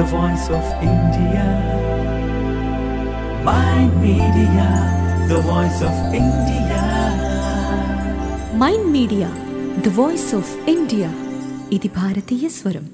the voice of India. My media, the voice of India. Mind media the voice of India ఇది భారతీయ స్వరం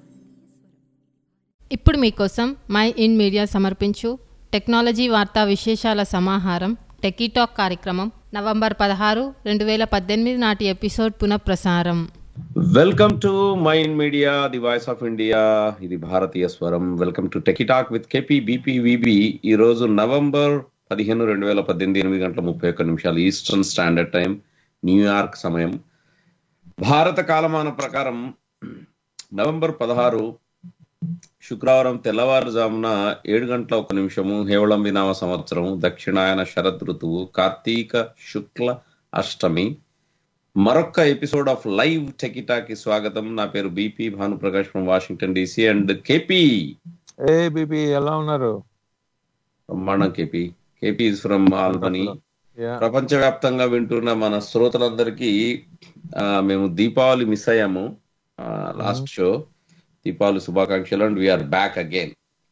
ఇప్పుడు మీకోసం my in media సమర్పించు technology వార్తా విశేషాల సమాహారం టెకీటాక్ కార్యక్రమం నవంబర్ పదహారు రెండు వేల పద్దెనిమిది నాటి ఎపిసోడ్ పునఃప్రసారం welcome to mind media the voice of India ఇది భారతీయ స్వరం welcome to techie talk with KP BPVB ఈ రోజు నవంబర్ పదిహేను రెండు వేల పద్దెనిమిది ఎనిమిది గంటల ముప్పై ఒక్క నిమిషాలు ఈస్టర్న్ స్టాండర్డ్ టైం న్యూయార్క్ సమయం భారత కాలమాన ప్రకారం నవంబర్ పదహారు శుక్రవారం తెల్లవారుజామున ఏడు గంటల ఒక నిమిషము హేవళం వినామ సంవత్సరం దక్షిణాయన శరద్ ఋతువు కార్తీక శుక్ల అష్టమి మరొక్క ఎపిసోడ్ ఆఫ్ లైవ్ టెకిటాకి స్వాగతం నా పేరు BP Bhanuprakash from Washington DC and KP ఏ బీబీ ఎలా ఉన్నారు బ్రహ్మాండం KP KP is from Albany yeah ప్రపంచవ్యాప్తంగా వింటున్న మన శ్రోతలందరికీ ఆ, మేము దీపావళి మిస్ అయ్యాము లాస్ట్ షో దీపావళి శుభాకాంక్షలు and we're back again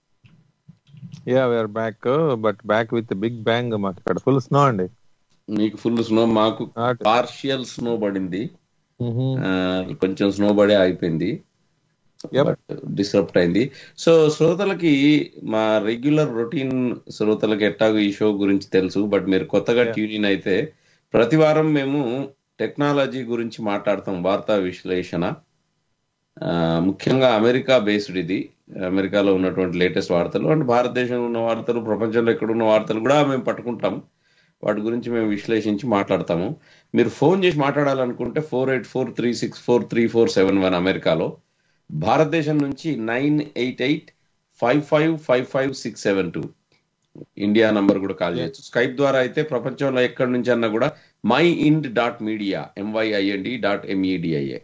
yeah we're back but back with big bang మాకు ఇక్కడ ఫుల్ స్నో అండి మీకు ఫుల్ స్నో మాకు Not- పార్షియల్ స్నో పడింది మ్హూ. ఆ, కొంచెం స్నో పడే అయిపోయింది Yep. బట్ డిస్టర్బ్ అయింది సో శ్రోతలకి మా రెగ్యులర్ రొటీన్ శ్రోతలకి ఎట్టాగో ఈ షో గురించి తెలుసు బట్ మీరు కొత్తగా ట్యూన్ ఇన్ అయితే ప్రతి వారం మేము టెక్నాలజీ గురించి మాట్లాడతాం వార్తా విశ్లేషణ ఆ, ముఖ్యంగా అమెరికా బేస్డ్ ఇది అమెరికాలో ఉన్నటువంటి లేటెస్ట్ వార్తలు అండ్ భారతదేశంలో ఉన్న వార్తలు ప్రపంచంలో ఎక్కడున్న వార్తలు కూడా మేము పట్టుకుంటాం వాటి గురించి మేము విశ్లేషించి మాట్లాడతాము మీరు ఫోన్ చేసి మాట్లాడాలనుకుంటే four eight four three six four three four seven one అమెరికాలో భారతదేశం నుంచి nine eight eight five five five five six seven two India number కూడా కాల్ చేయొచ్చు స్కైప్ ద్వారా అయితే ప్రపంచంలో ఎక్కడి నుంచి అన్నా కూడా my ind dot media M Y I N D dot M E D I A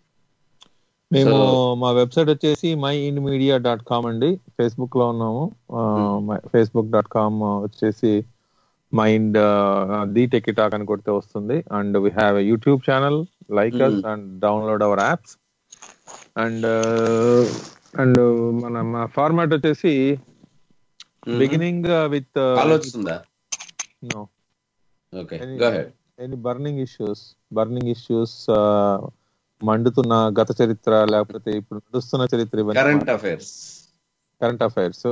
మేము So- మా వెబ్సైట్ వచ్చేసి my in media dot com అండి ఫేస్బుక్ లో ఉన్నాము ఫేస్బుక్ డాట్ కామ్ వచ్చేసి మైండ్ ది టెకిటాక్ అని కొడితే వస్తుంది and we have YouTube channel like us Mm. And download our apps and and మన మా ఫార్మాట్ వచ్చేసి బిగినింగ్ విత్ కాల్ వస్తుందా no okay Any- go head any burning issues burning issues మండుతున్న గత చరిత్ర లేకపోతే ఇప్పుడు నడుస్తున్న చరిత్ర current affairs current affairs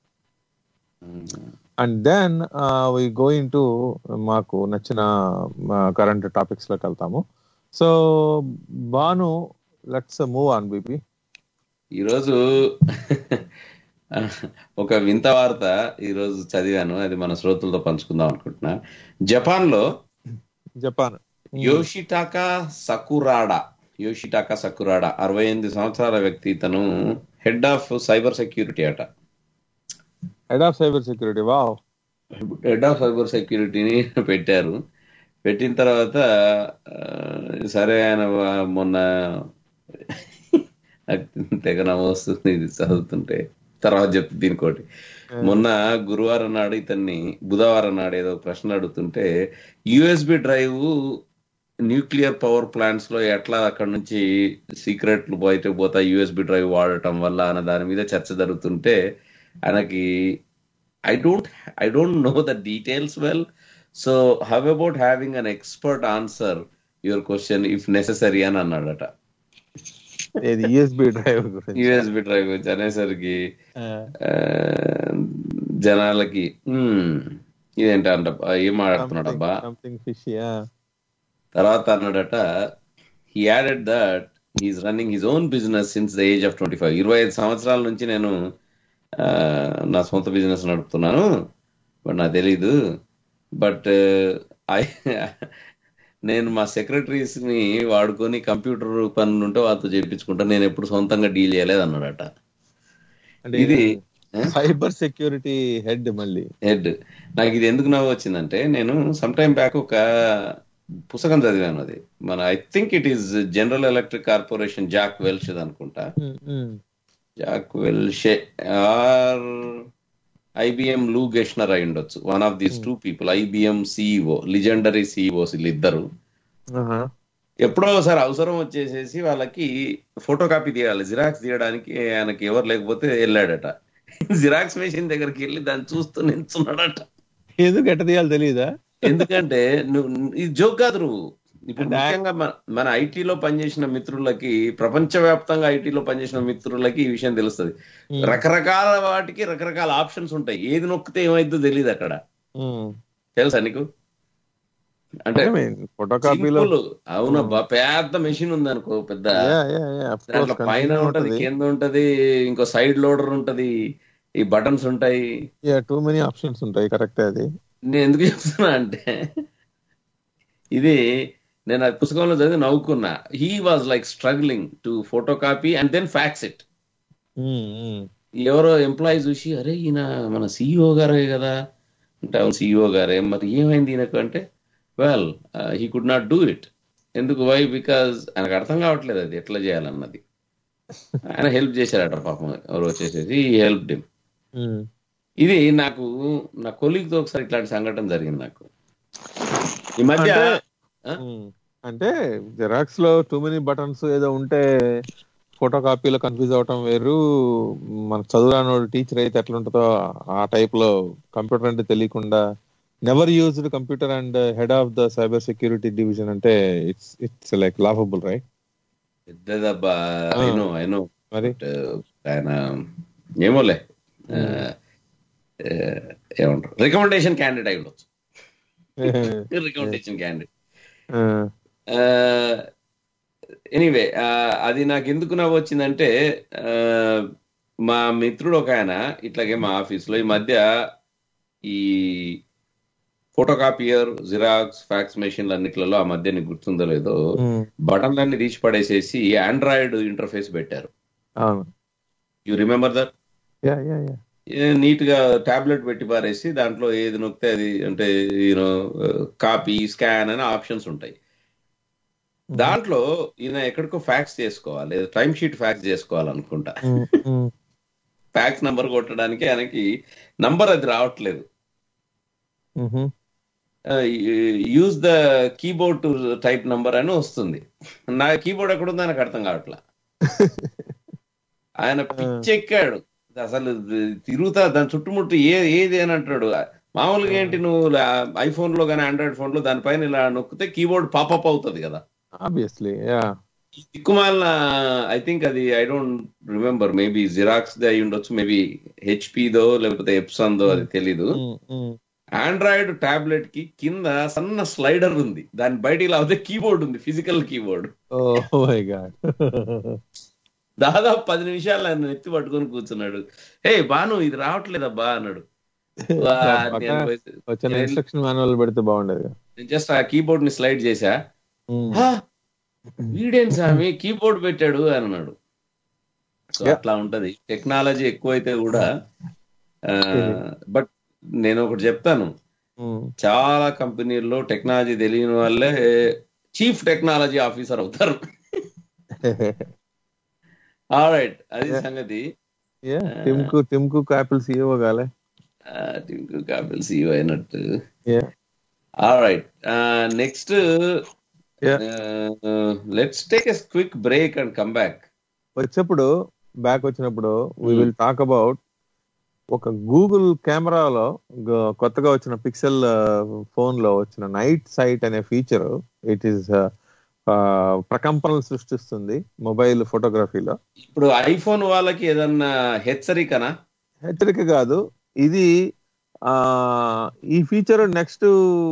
and then we going to మాకు నచ్చిన కరెంట్ టాపిక్స్ లోకి వెళ్తాము so Bhanu let's move on BP ఈరోజు ఒక వింత వార్త ఈరోజు చదివాను అది మన శ్రోతలతో పంచుకుందాం అనుకుంటున్నా జపాన్ లో జపాన్ యోషిటాకా సకురాడా యోషిటాకా సకురాడా అరవై ఎనిమిది సంవత్సరాల వ్యక్తి తను హెడ్ ఆఫ్ సైబర్ సెక్యూరిటీ అట head of cyber security wow head of cyber సెక్యూరిటీని పెట్టారు పెట్టిన తర్వాత ఆ, సరే ఆయన వా- మొన్న నాకు తెగ నవ్వొస్తుంది ఇది చదువుతుంటే తర్వాత చెప్తే దీనికోటి మొన్న గురువారం నాడు ఇతన్ని బుధవారం నాడు ఏదో ప్రశ్న అడుగుతుంటే USB drive nuclear power plants లో ఎట్లా అక్కడ నుంచి సీక్రెట్లు బయటకు పోతా యుఎస్బి డ్రైవ్ వాడటం వల్ల అన్న దాని మీద చర్చ జరుగుతుంటే ఆయనకి I don't I don't know the details well so how about having an expert answer your question if necessary అని అన్నాడట ఇది యూఎస్బి డ్రైవ్ గురించి యుఎస్బి డ్రైవ్ గురించి అనేసరికి ఆ, ఆ, జనాలకి "Hmm, ఇదేంటంట ఏం మాట్లాడుతున్నాడబ్బా సంథింగ్ ఫిష్ తర్వాత అన్నాడట he added that he's running his own business since the age of twenty five ఇరవై ఐదు సంవత్సరాల నుంచి నేను ఆ, నా సొంత బిజినెస్ నడుపుతున్నాను బట్ నాకు తెలీదు బట్ ఐ నేను మా సెక్రటరీస్ ని వాడుకొని కంప్యూటర్ పనులు ఉంటే వాళ్ళతో చేయించుకుంటా నేను ఎప్పుడు సొంతంగా డీల్ చేయలేదు అన్నాడట అంటే ఇది సైబర్ సెక్యూరిటీ హెడ్ మళ్ళీ హెడ్ నాకు ఇది ఎందుకు నవ్వు వచ్చిందంటే నేను సమ్ టైం బ్యాక్ ఒక పుస్తకం చదివాను అది మన I think it is General Electric corporation Jack Welch అనుకుంటా జాక్ వెల్షే ఆర్ ఐబిఎం లూ గెష్నర్ అయి ఉండొచ్చు one of these two people IBM CEO legendary CEOs వీళ్ళిద్దరు ఎప్పుడో ఒకసారి అవసరం వచ్చేసేసి వాళ్ళకి ఫోటో కాపీ తీయాలి జిరాక్స్ తీయడానికి ఆయనకి ఎవరు లేకపోతే వెళ్ళాడట జిరాక్స్ మెషిన్ దగ్గరికి వెళ్ళి దాన్ని చూస్తూ నిల్చున్నాడట ఎందుకు ఎట్ట తీయాలి తెలియదా ఎందుకంటే నువ్వు ఇది జోక్ కాదు నువ్వు ఇప్పుడు అంటే ముఖ్యంగా మన- మన ఐటీలో పనిచేసిన మిత్రులకి ప్రపంచవ్యాప్తంగా ఐటీలో పనిచేసిన మిత్రులకి ఈ విషయం తెలుస్తుంది రకరకాల వాటికి రకరకాల ఆప్షన్స్ ఉంటాయి ఏది నొక్కితే ఏమైందో తెలియదు అక్కడ తెలుసా నీకు అంటే ఫోటో కాపీలో సింపుల్ అవునబ్బా పెద్ద మెషిన్ ఉంది అనుకో పెద్ద దాంట్లో పైన ఉంటది కింద ఉంటది ఇంకో సైడ్ లోడర్ ఉంటది ఈ బటన్స్ ఉంటాయి టూ మెనీ ఆప్షన్స్ ఉంటాయి కరెక్ట్ అది నేను ఎందుకు చెప్తున్నా అంటే ఇది నేను ఆ పుస్తకంలో చదివి నవ్వుకున్నా he was like struggling to photo copy and then fax it ఎవరో ఎంప్లాయీ చూసి అరే ఈయన మన సిఇఓ గారే కదా అంటే అవును సిఇఓ గారే మరి ఏమైంది ఈయనకు అంటే well he could not do it ఎందుకు వై బికాజ్ ఆయనకు అర్థం కావట్లేదు అది ఎట్లా చేయాలన్నది ఆయన హెల్ప్ చేశారట పాపం ఎవరు వచ్చేసేసి హెల్ప్ డిమ్ ఇది నాకు నా colleague తో ఒకసారి ఇట్లాంటి సంఘటన జరిగింది నాకు ఈ మధ్య అంటే- ఆ? అంటే జెరాక్స్ లో టూ మెనీ బటన్స్ ఏదో ఉంటే ఫోటో కాపీలో కన్ఫ్యూజ్ అవటం వేరు మన చదువురానోడు టీచర్ అయితే ఎట్లా ఉంటుందో ఆ టైప్ లో కంప్యూటర్ అంటే తెలియకుండా never used computer and head of the cyber security division అంటే it's it's like laughable right పెద్దదబ్బా ఆ. ఐనో ఐనో మరి ఆయన ఏమోలే ఆ, ఆ, ఏమంటారు రికమెండేషన్ క్యాండిడేట్ అయి ఉండొచ్చు రికమెండేషన్ క్యాండిడేట్ ఎనీవే అది నాకు ఎందుకు నవ్వు వచ్చిందంటే ఆ, మా మిత్రుడు ఒక ఆయన ఇట్లాగే మా ఆఫీస్ లో ఈ మధ్య ఈ ఫోటో కాపియర్ జిరాక్స్ ఫ్యాక్స్ మెషిన్లు అన్నిట్లలో ఆ మధ్య నీకు గుర్తుందో లేదో బటన్లన్నీ తీసి పడేసేసి ఆండ్రాయిడ్ ఇంటర్ఫేస్ పెట్టారు అవును you remember that yeah yeah yeah neat గా టాబ్లెట్ పెట్టి పారేసి దాంట్లో ఏది నొక్కితే అది అంటే యూనో కాపీ స్కాన్ అని ఆప్షన్స్ ఉంటాయి దాంట్లో ఈయన ఎక్కడికో ఫ్యాక్స్ చేసుకోవాలి టైం షీట్ ఫ్యాక్స్ చేసుకోవాలనుకుంటా ఫ్యాక్స్ నంబర్ కొట్టడానికి ఆయనకి నంబర్ అది రావట్లేదు use the keyboard to type number అని వస్తుంది నా కీబోర్డ్ ఎక్కడుందో ఆయనకు అర్థం కావట్లా ఆయన పిచ్చెక్కాడు అసలు తిరుగుతా దాని చుట్టుముట్టు ఏ ఏది అని అంటాడు మామూలుగా ఏంటి నువ్వు ఐఫోన్ లో కానీ ఆండ్రాయిడ్ ఫోన్ లో దానిపైన ఇలా నొక్కితే కీబోర్డ్ పాపప్ అవుతుంది కదా ఆబ్వియస్లీ యా దిక్కుమాలిన ఐ థింక్ అది I don't remember maybe Xerox ది అయి ఉండొచ్చు మేబీ హెచ్పిదో లేకపోతే ఎప్సాన్ దో అది తెలీదు ఆండ్రాయిడ్ టాబ్లెట్ కి కింద సన్న స్లైడర్ ఉంది దాని బయటికి లాగితే కీబోర్డ్ ఉంది physical keyboard oh my god దాదాపు పది నిమిషాలు ఆయన ఎత్తి పట్టుకొని కూర్చున్నాడు హే బాను ఇది రావట్లేదబ్బా అన్నాడు వా, నేను పోయి- వచ్చిన ఇన్స్ట్రక్షన్ మాన్యువల్ పెడితే బాగుండేది కదా. నేను జస్ట్ ఆ కీబోర్డ్ ని స్లైడ్ చేశా ఉమ్. "హా, వీడేం స్వామి కీబోర్డ్ పెట్టాడు అని అన్నాడు సో Yeah. అట్లా ఉంటది టెక్నాలజీ ఎక్కువైతే కూడా బట్ నేను ఒకటి చెప్తాను ఉమ్. చాలా కంపెనీల్లో టెక్నాలజీ తెలియని వాళ్ళే చీఫ్ టెక్నాలజీ ఆఫీసర్ అవుతారు రైట్ అది సంగతి yeah Tim Cook Tim Cook Apple CEO కాలే టింకు కాపిల్ సీఓ అయినట్టు yeah right next Yeah. Let's take a quick break and come back వచ్చేప్పుడు బ్యాక్ వచ్చినప్పుడు వి విల్ టాక్ అబౌట్ ఒక గూగుల్ కెమెరాలో గ- కొత్తగా వచ్చిన పిక్సెల్ ఫోన్ లో వచ్చిన నైట్ సైట్ అనే ఫీచర్ ఇట్ ఈస్ ప్రకంపనలు సృష్టిస్తుంది మొబైల్ ఫోటోగ్రఫీలో ఇప్పుడు ఐఫోన్ వాళ్ళకి ఏదన్నా హెచ్చరికనా హెచ్చరిక కాదు ఇది ఆ ఈ ఫీచర్ నెక్స్ట్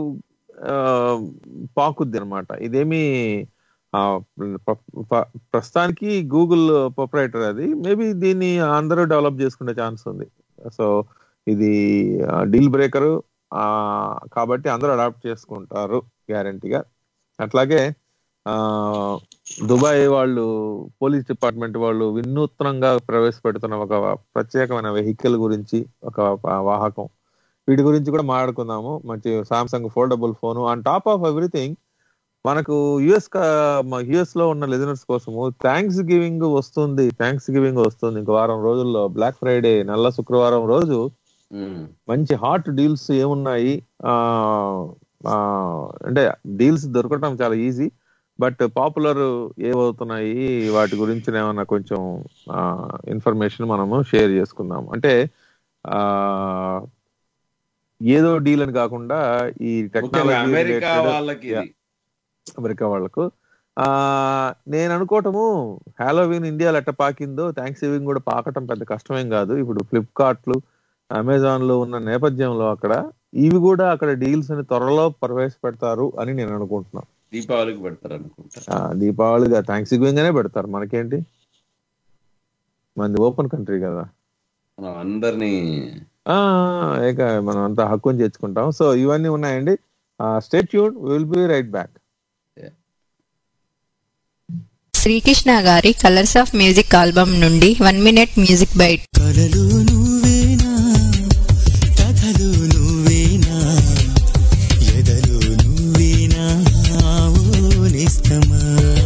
పాకుద్ది అనమాట ఇదేమి ఆ, ప- ప- ప్రస్తుతానికి గూగుల్ ప్రొపరేటర్ అది మేబీ దీన్ని అందరూ డెవలప్ చేసుకునే ఛాన్స్ ఉంది సో ఇది డీల్ బ్రేకర్ కాబట్టి అందరూ అడాప్ట్ చేసుకుంటారు గ్యారంటీగా అట్లాగే ఆ దుబాయ్ వాళ్ళు పోలీస్ డిపార్ట్మెంట్ వాళ్ళు వినూత్నంగా ప్రవేశపెడుతున్న ఒక ప్రత్యేకమైన వెహికల్ గురించి ఒక వాహకం వీటి గురించి కూడా మాట్లాడుకుందాము మంచి Samsung foldable phone on top of everything మనకు యుఎస్ యుఎస్ లో ఉన్న లిజనర్స్ కోసము థ్యాంక్స్ గివింగ్ వస్తుంది థ్యాంక్స్ గివింగ్ వస్తుంది ఇంకో వారం రోజుల్లో బ్లాక్ ఫ్రైడే నల్ల శుక్రవారం రోజు మ్మ్. మంచి హాట్ డీల్స్ ఏమున్నాయి ఆ, ఆ, అంటే డీల్స్ దొరకటం చాలా ఈజీ బట్ పాపులర్ ఏమవుతున్నాయి వాటి గురించి ఏమన్నా కొంచెం ఇన్ఫర్మేషన్ మనము షేర్ చేసుకుందాం అంటే ఆ ఏదో డీల్ అని కాకుండా ఈ ముఖ్యంగా టెక్నాలజీ అమెరికా related- వాళ్ళకి ఇది. అమెరికా వాళ్ళకు ఆ నేను అనుకోవటము హాలోవిన్ ఇండియాలో ఎట్ట పాకిందో థ్యాంక్స్ గివింగ్ కూడా పాకటం పెద్ద కష్టమేం కాదు ఇప్పుడు ఫ్లిప్కార్ట్లు అమెజాన్ లో ఉన్న నేపథ్యంలో అక్కడ ఇవి కూడా అక్కడ డీల్స్ అని త్వరలో ప్రవేశపెడతారు అని నేను అనుకుంటున్నాను దీపావళికి పెడతారు అనుకుంటా ఆ, దీపావళిగా థ్యాంక్స్ గివింగ్ అనే పెడతారు మనకేంటి మనది ఓపెన్ కంట్రీ కదా మనం అందరినీ ఆ ఏక మనం అంతా హక్కుని చేర్చుకుంటాం సో ఇవన్నీ ఉన్నాయండి stay tune will be right back Srikrishna గారి కలర్స్ ఆఫ్ మ్యూజిక్ ఆల్బమ్ నుండి వన్ మినిట్ మ్యూజిక్ బైట్ కలలు నువ్వేనా కథలు నువ్వేనా ఎదలు నువ్వేనా ఓ నిస్తమా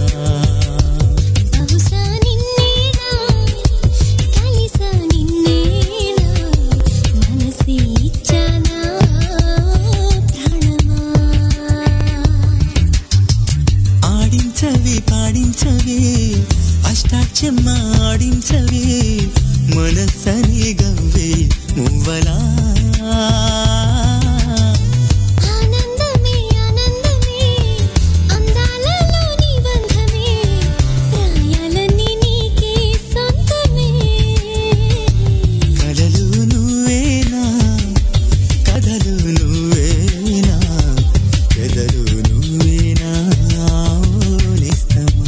బహుశా నిన్నేనా కలిసా నిన్నేనా మనసి ఇచ్చానా ప్రాణమా ఆడించవే పాడించవే అష్టాక్షమ్మ ఆడించవే మనసని గవ్వే మువ్వలా ఆనందమే ఆనందమే అందాలలో నీ బంధమే ప్రాయాలన్నీ నీకే సొంతమే కలలు నువ్వేనా కథలు నువ్వేనా ఎదలు నువ్వేనా ఓ నిస్తమా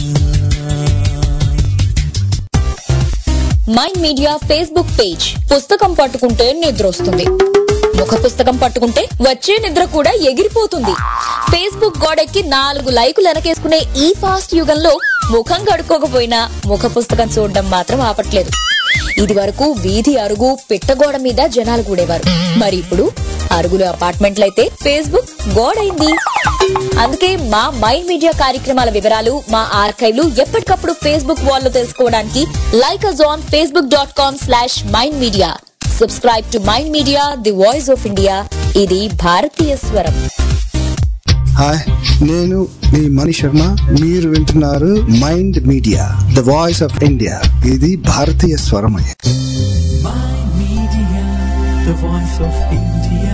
మైండ్ మీడియా ఫేస్బుక్ పేజ్ పుస్తకం పట్టుకుంటే నిద్ర వస్తుంది ముఖ పుస్తకం పట్టుకుంటే వచ్చే నిద్ర కూడా ఎగిరిపోతుంది ఫేస్బుక్ గోడెక్కి నాలుగు లైకులు వెనకేసుకునే ఈ ఫాస్ట్ యుగంలో ముఖం కడుక్కోకపోయినా ముఖ పుస్తకం చూడడం మాత్రం ఆపట్లేదు ఇది వరకు వీధి అరుగు పిట్టగోడ మీద జనాలు కూడేవారు మరి ఇప్పుడు అరుగులు అపార్ట్మెంట్లయితే ఫేస్బుక్ గోడైంది అందుకే మా మైండ్ మీడియా కార్యక్రమాల వివరాలు మా ఆర్కైవ్లు ఎప్పటికప్పుడు ఫేస్బుక్ వాల్ లో తెలుసుకోవడానికి like us on Facebook dot com slash mind media subscribe to mind media the voice of India ఇది భారతీయ స్వరం హాయ్ నేను మీ మణి శర్మ మీరు వింటున్నారు mind media the voice of India ఇది భారతీయ స్వరమయ Mind Media, the voice of India.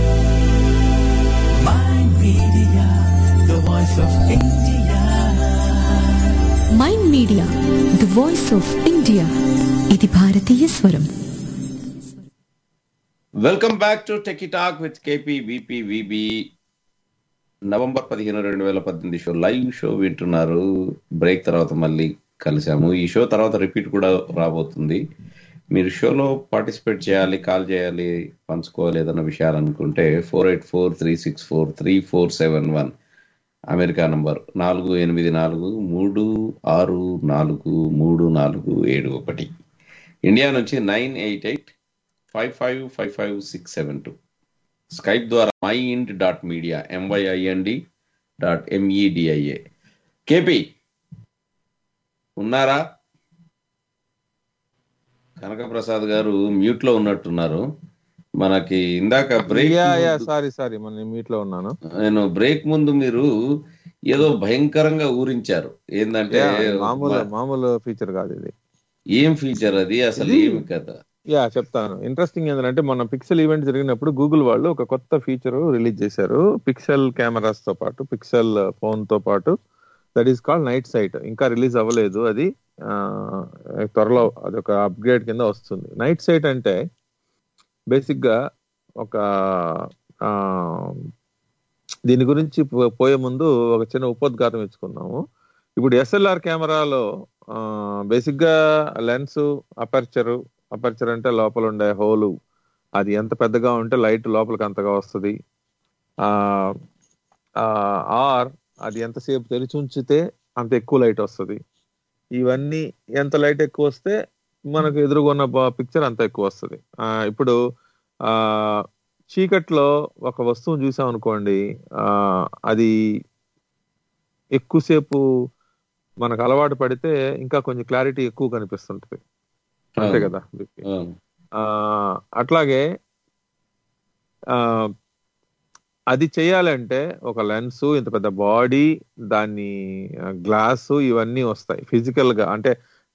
Mind Media, the voice of India. Mind media the voice of India ఇది భారతీయ స్వరం welcome back to techie talk with KP VP VB November పదిహేను రెండు వేల పద్దెనిమిది షో లైవ్ షో వింటున్నారు break తర్వాత మళ్ళీ కలిసాము ఈ షో తర్వాత రిపీట్ కూడా రాబోతుంది మీరు షోలో పార్టిసిపేట్ చేయాలి కాల్ చేయాలి పంచుకోవాలి ఏదైనా విషయాలు అనుకుంటే four eight four three six four three four seven one America number నాలుగు ఎనిమిది నాలుగు మూడు ఆరు నాలుగు మూడు నాలుగు ఏడు ఒకటి ఇండియా నుంచి nine eight eight five five five five six seven two Skype ద్వారా my ind dot media M Y I N D dot M E D I A KP ఉన్నారా కనకప్రసాద్ గారు మ్యూట్ లో ఉన్నట్టున్నారు మనకి ఇందాక break yeah yeah sorry sorry మన మీట్ లో ఉన్నాను నేను బ్రేక్ ముందు మీరు ఏదో భయంకరంగా ఊరించారు ఏంటంటే Yeah, మామూలు మామూలు ఫీచర్ కాదు ఇది ఏం ఫీచర్ అది అసలు ఇది- ఏమి కదా యా చెప్తాను ఇంట్రెస్టింగ్ ఏంటంటే మొన్న పిక్సెల్ ఈవెంట్ జరిగినప్పుడు గూగుల్ వాళ్ళు ఒక కొత్త ఫీచర్ రిలీజ్ చేశారు పిక్సెల్ కెమెరాస్ తో పాటు పిక్సెల్ ఫోన్ తో పాటు that is called night sight ఇంకా రిలీజ్ అవ్వలేదు అది ఆ, త్వరలో అది ఒక అప్గ్రేడ్ కింద వస్తుంది నైట్ సైట్ అంటే బేసిక్ గా ఒక ఆ, దీని గురించి పో- పోయే ముందు ఒక చిన్న ఉపోద్ఘాతం ఇచ్చుకుందాము ఇప్పుడు ఎస్ఎల్ఆర్ కెమెరాలో బేసిక్ గా లెన్స్ అపర్చరు అపర్చర్ అంటే లోపల ఉండే హోలు అది ఎంత పెద్దగా ఉంటే లైట్ లోపలికి అంతగా వస్తుంది ఆర్ అది ఎంతసేపు తెరిచి ఉంచితే అంత ఎక్కువ లైట్ వస్తుంది ఇవన్నీ ఎంత లైట్ ఎక్కువ వస్తే మనకు ఎదురుగున్న పిక్చర్ అంత ఎక్కువ వస్తుంది ఇప్పుడు ఆ చీకట్లో ఒక వస్తువును చూసాం అనుకోండి ఆ అది ఎక్కువసేపు మనకు అలవాటు పడితే ఇంకా కొంచెం క్లారిటీ ఎక్కువ కనిపిస్తుంటది అంతే కదా అవును. ఆ, అట్లాగే ఆ, అది చేయాలంటే ఒక లెన్స్ ఇంత పెద్ద బాడీ దాన్ని గ్లాస్ ఇవన్నీ వస్తాయి ఫిజికల్ గా అంటే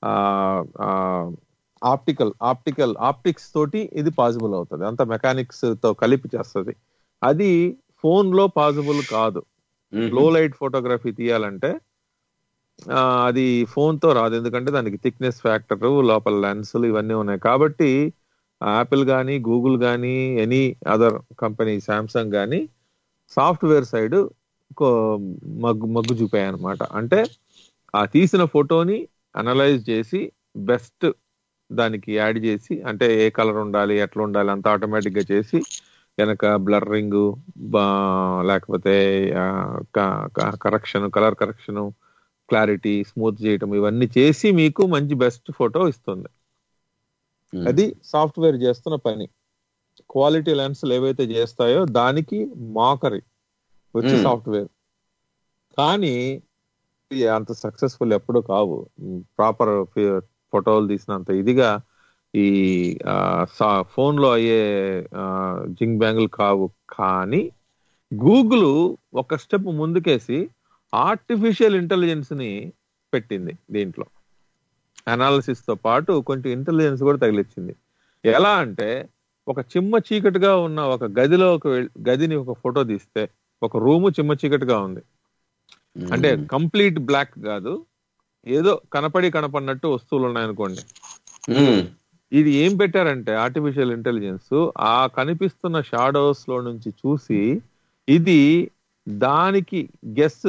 ఆప్టికల్ ఆప్టికల్ ఆప్టిక్స్ తోటి ఇది పాసిబుల్ అవుతుంది అంత మెకానిక్స్ తో కలిపి చేస్తుంది అది ఫోన్ లో పాసిబుల్ కాదు లో లైట్ ఫోటోగ్రఫీ తీయాలంటే ఆ, అది ఫోన్ తో రాదు ఎందుకంటే దానికి థిక్నెస్ ఫ్యాక్టర్ లోపల లెన్సులు ఇవన్నీ ఉన్నాయి కాబట్టి యాపిల్ కానీ గూగుల్ కానీ ఎనీ అదర్ కంపెనీ శాంసంగ్ కానీ సాఫ్ట్వేర్ సైడ్ మగ్గు మగ్గు చూపాయి అనమాట అంటే ఆ తీసిన ఫోటోని అనలైజ్ చేసి బెస్ట్ దానికి యాడ్ చేసి అంటే ఏ కలర్ ఉండాలి ఎట్లా ఉండాలి అంత ఆటోమేటిక్ గా చేసి వెనక బ్లర్రింగ్ లేకపోతే correction colour correction clarity smooth చేయటం ఇవన్నీ చేసి మీకు మంచి బెస్ట్ ఫోటో ఇస్తుంది అది సాఫ్ట్వేర్ చేస్తున్న పని క్వాలిటీ లెన్స్లు ఏవైతే చేస్తాయో దానికి మాకరి వచ్చి Hmm. సాఫ్ట్వేర్ కానీ ఇవి అంత సక్సెస్ఫుల్ ఎప్పుడు కావు ప్రాపర్ ఫోటోలు తీసినంత ఇదిగా ఈ ఫోన్ లో అయ్యే జింగ్ బ్యాంగులు కావు కానీ గూగుల్ ఒక స్టెప్ ముందుకేసి ఆర్టిఫిషియల్ ఇంటెలిజెన్స్ ని పెట్టింది దీంట్లో అనాలిసిస్ తో పాటు కొంచెం ఇంటెలిజెన్స్ కూడా తగిలిచ్చింది ఎలా అంటే ఒక చిమ్మ చీకటిగా ఉన్న ఒక గదిలో ఒక వెళ్- గదిని ఒక ఫోటో తీస్తే ఒక రూము చిమ్మ చీకటిగా ఉంది అంటే కంప్లీట్ బ్లాక్ కాదు ఏదో కనపడి కనపడినట్టు వస్తువులు ఉన్నాయనుకోండి ఇది ఏం పెట్టారంటే ఆర్టిఫిషియల్ ఇంటెలిజెన్స్ ఆ కనిపిస్తున్న షాడోస్ లో నుంచి చూసి ఇది దానికి గెస్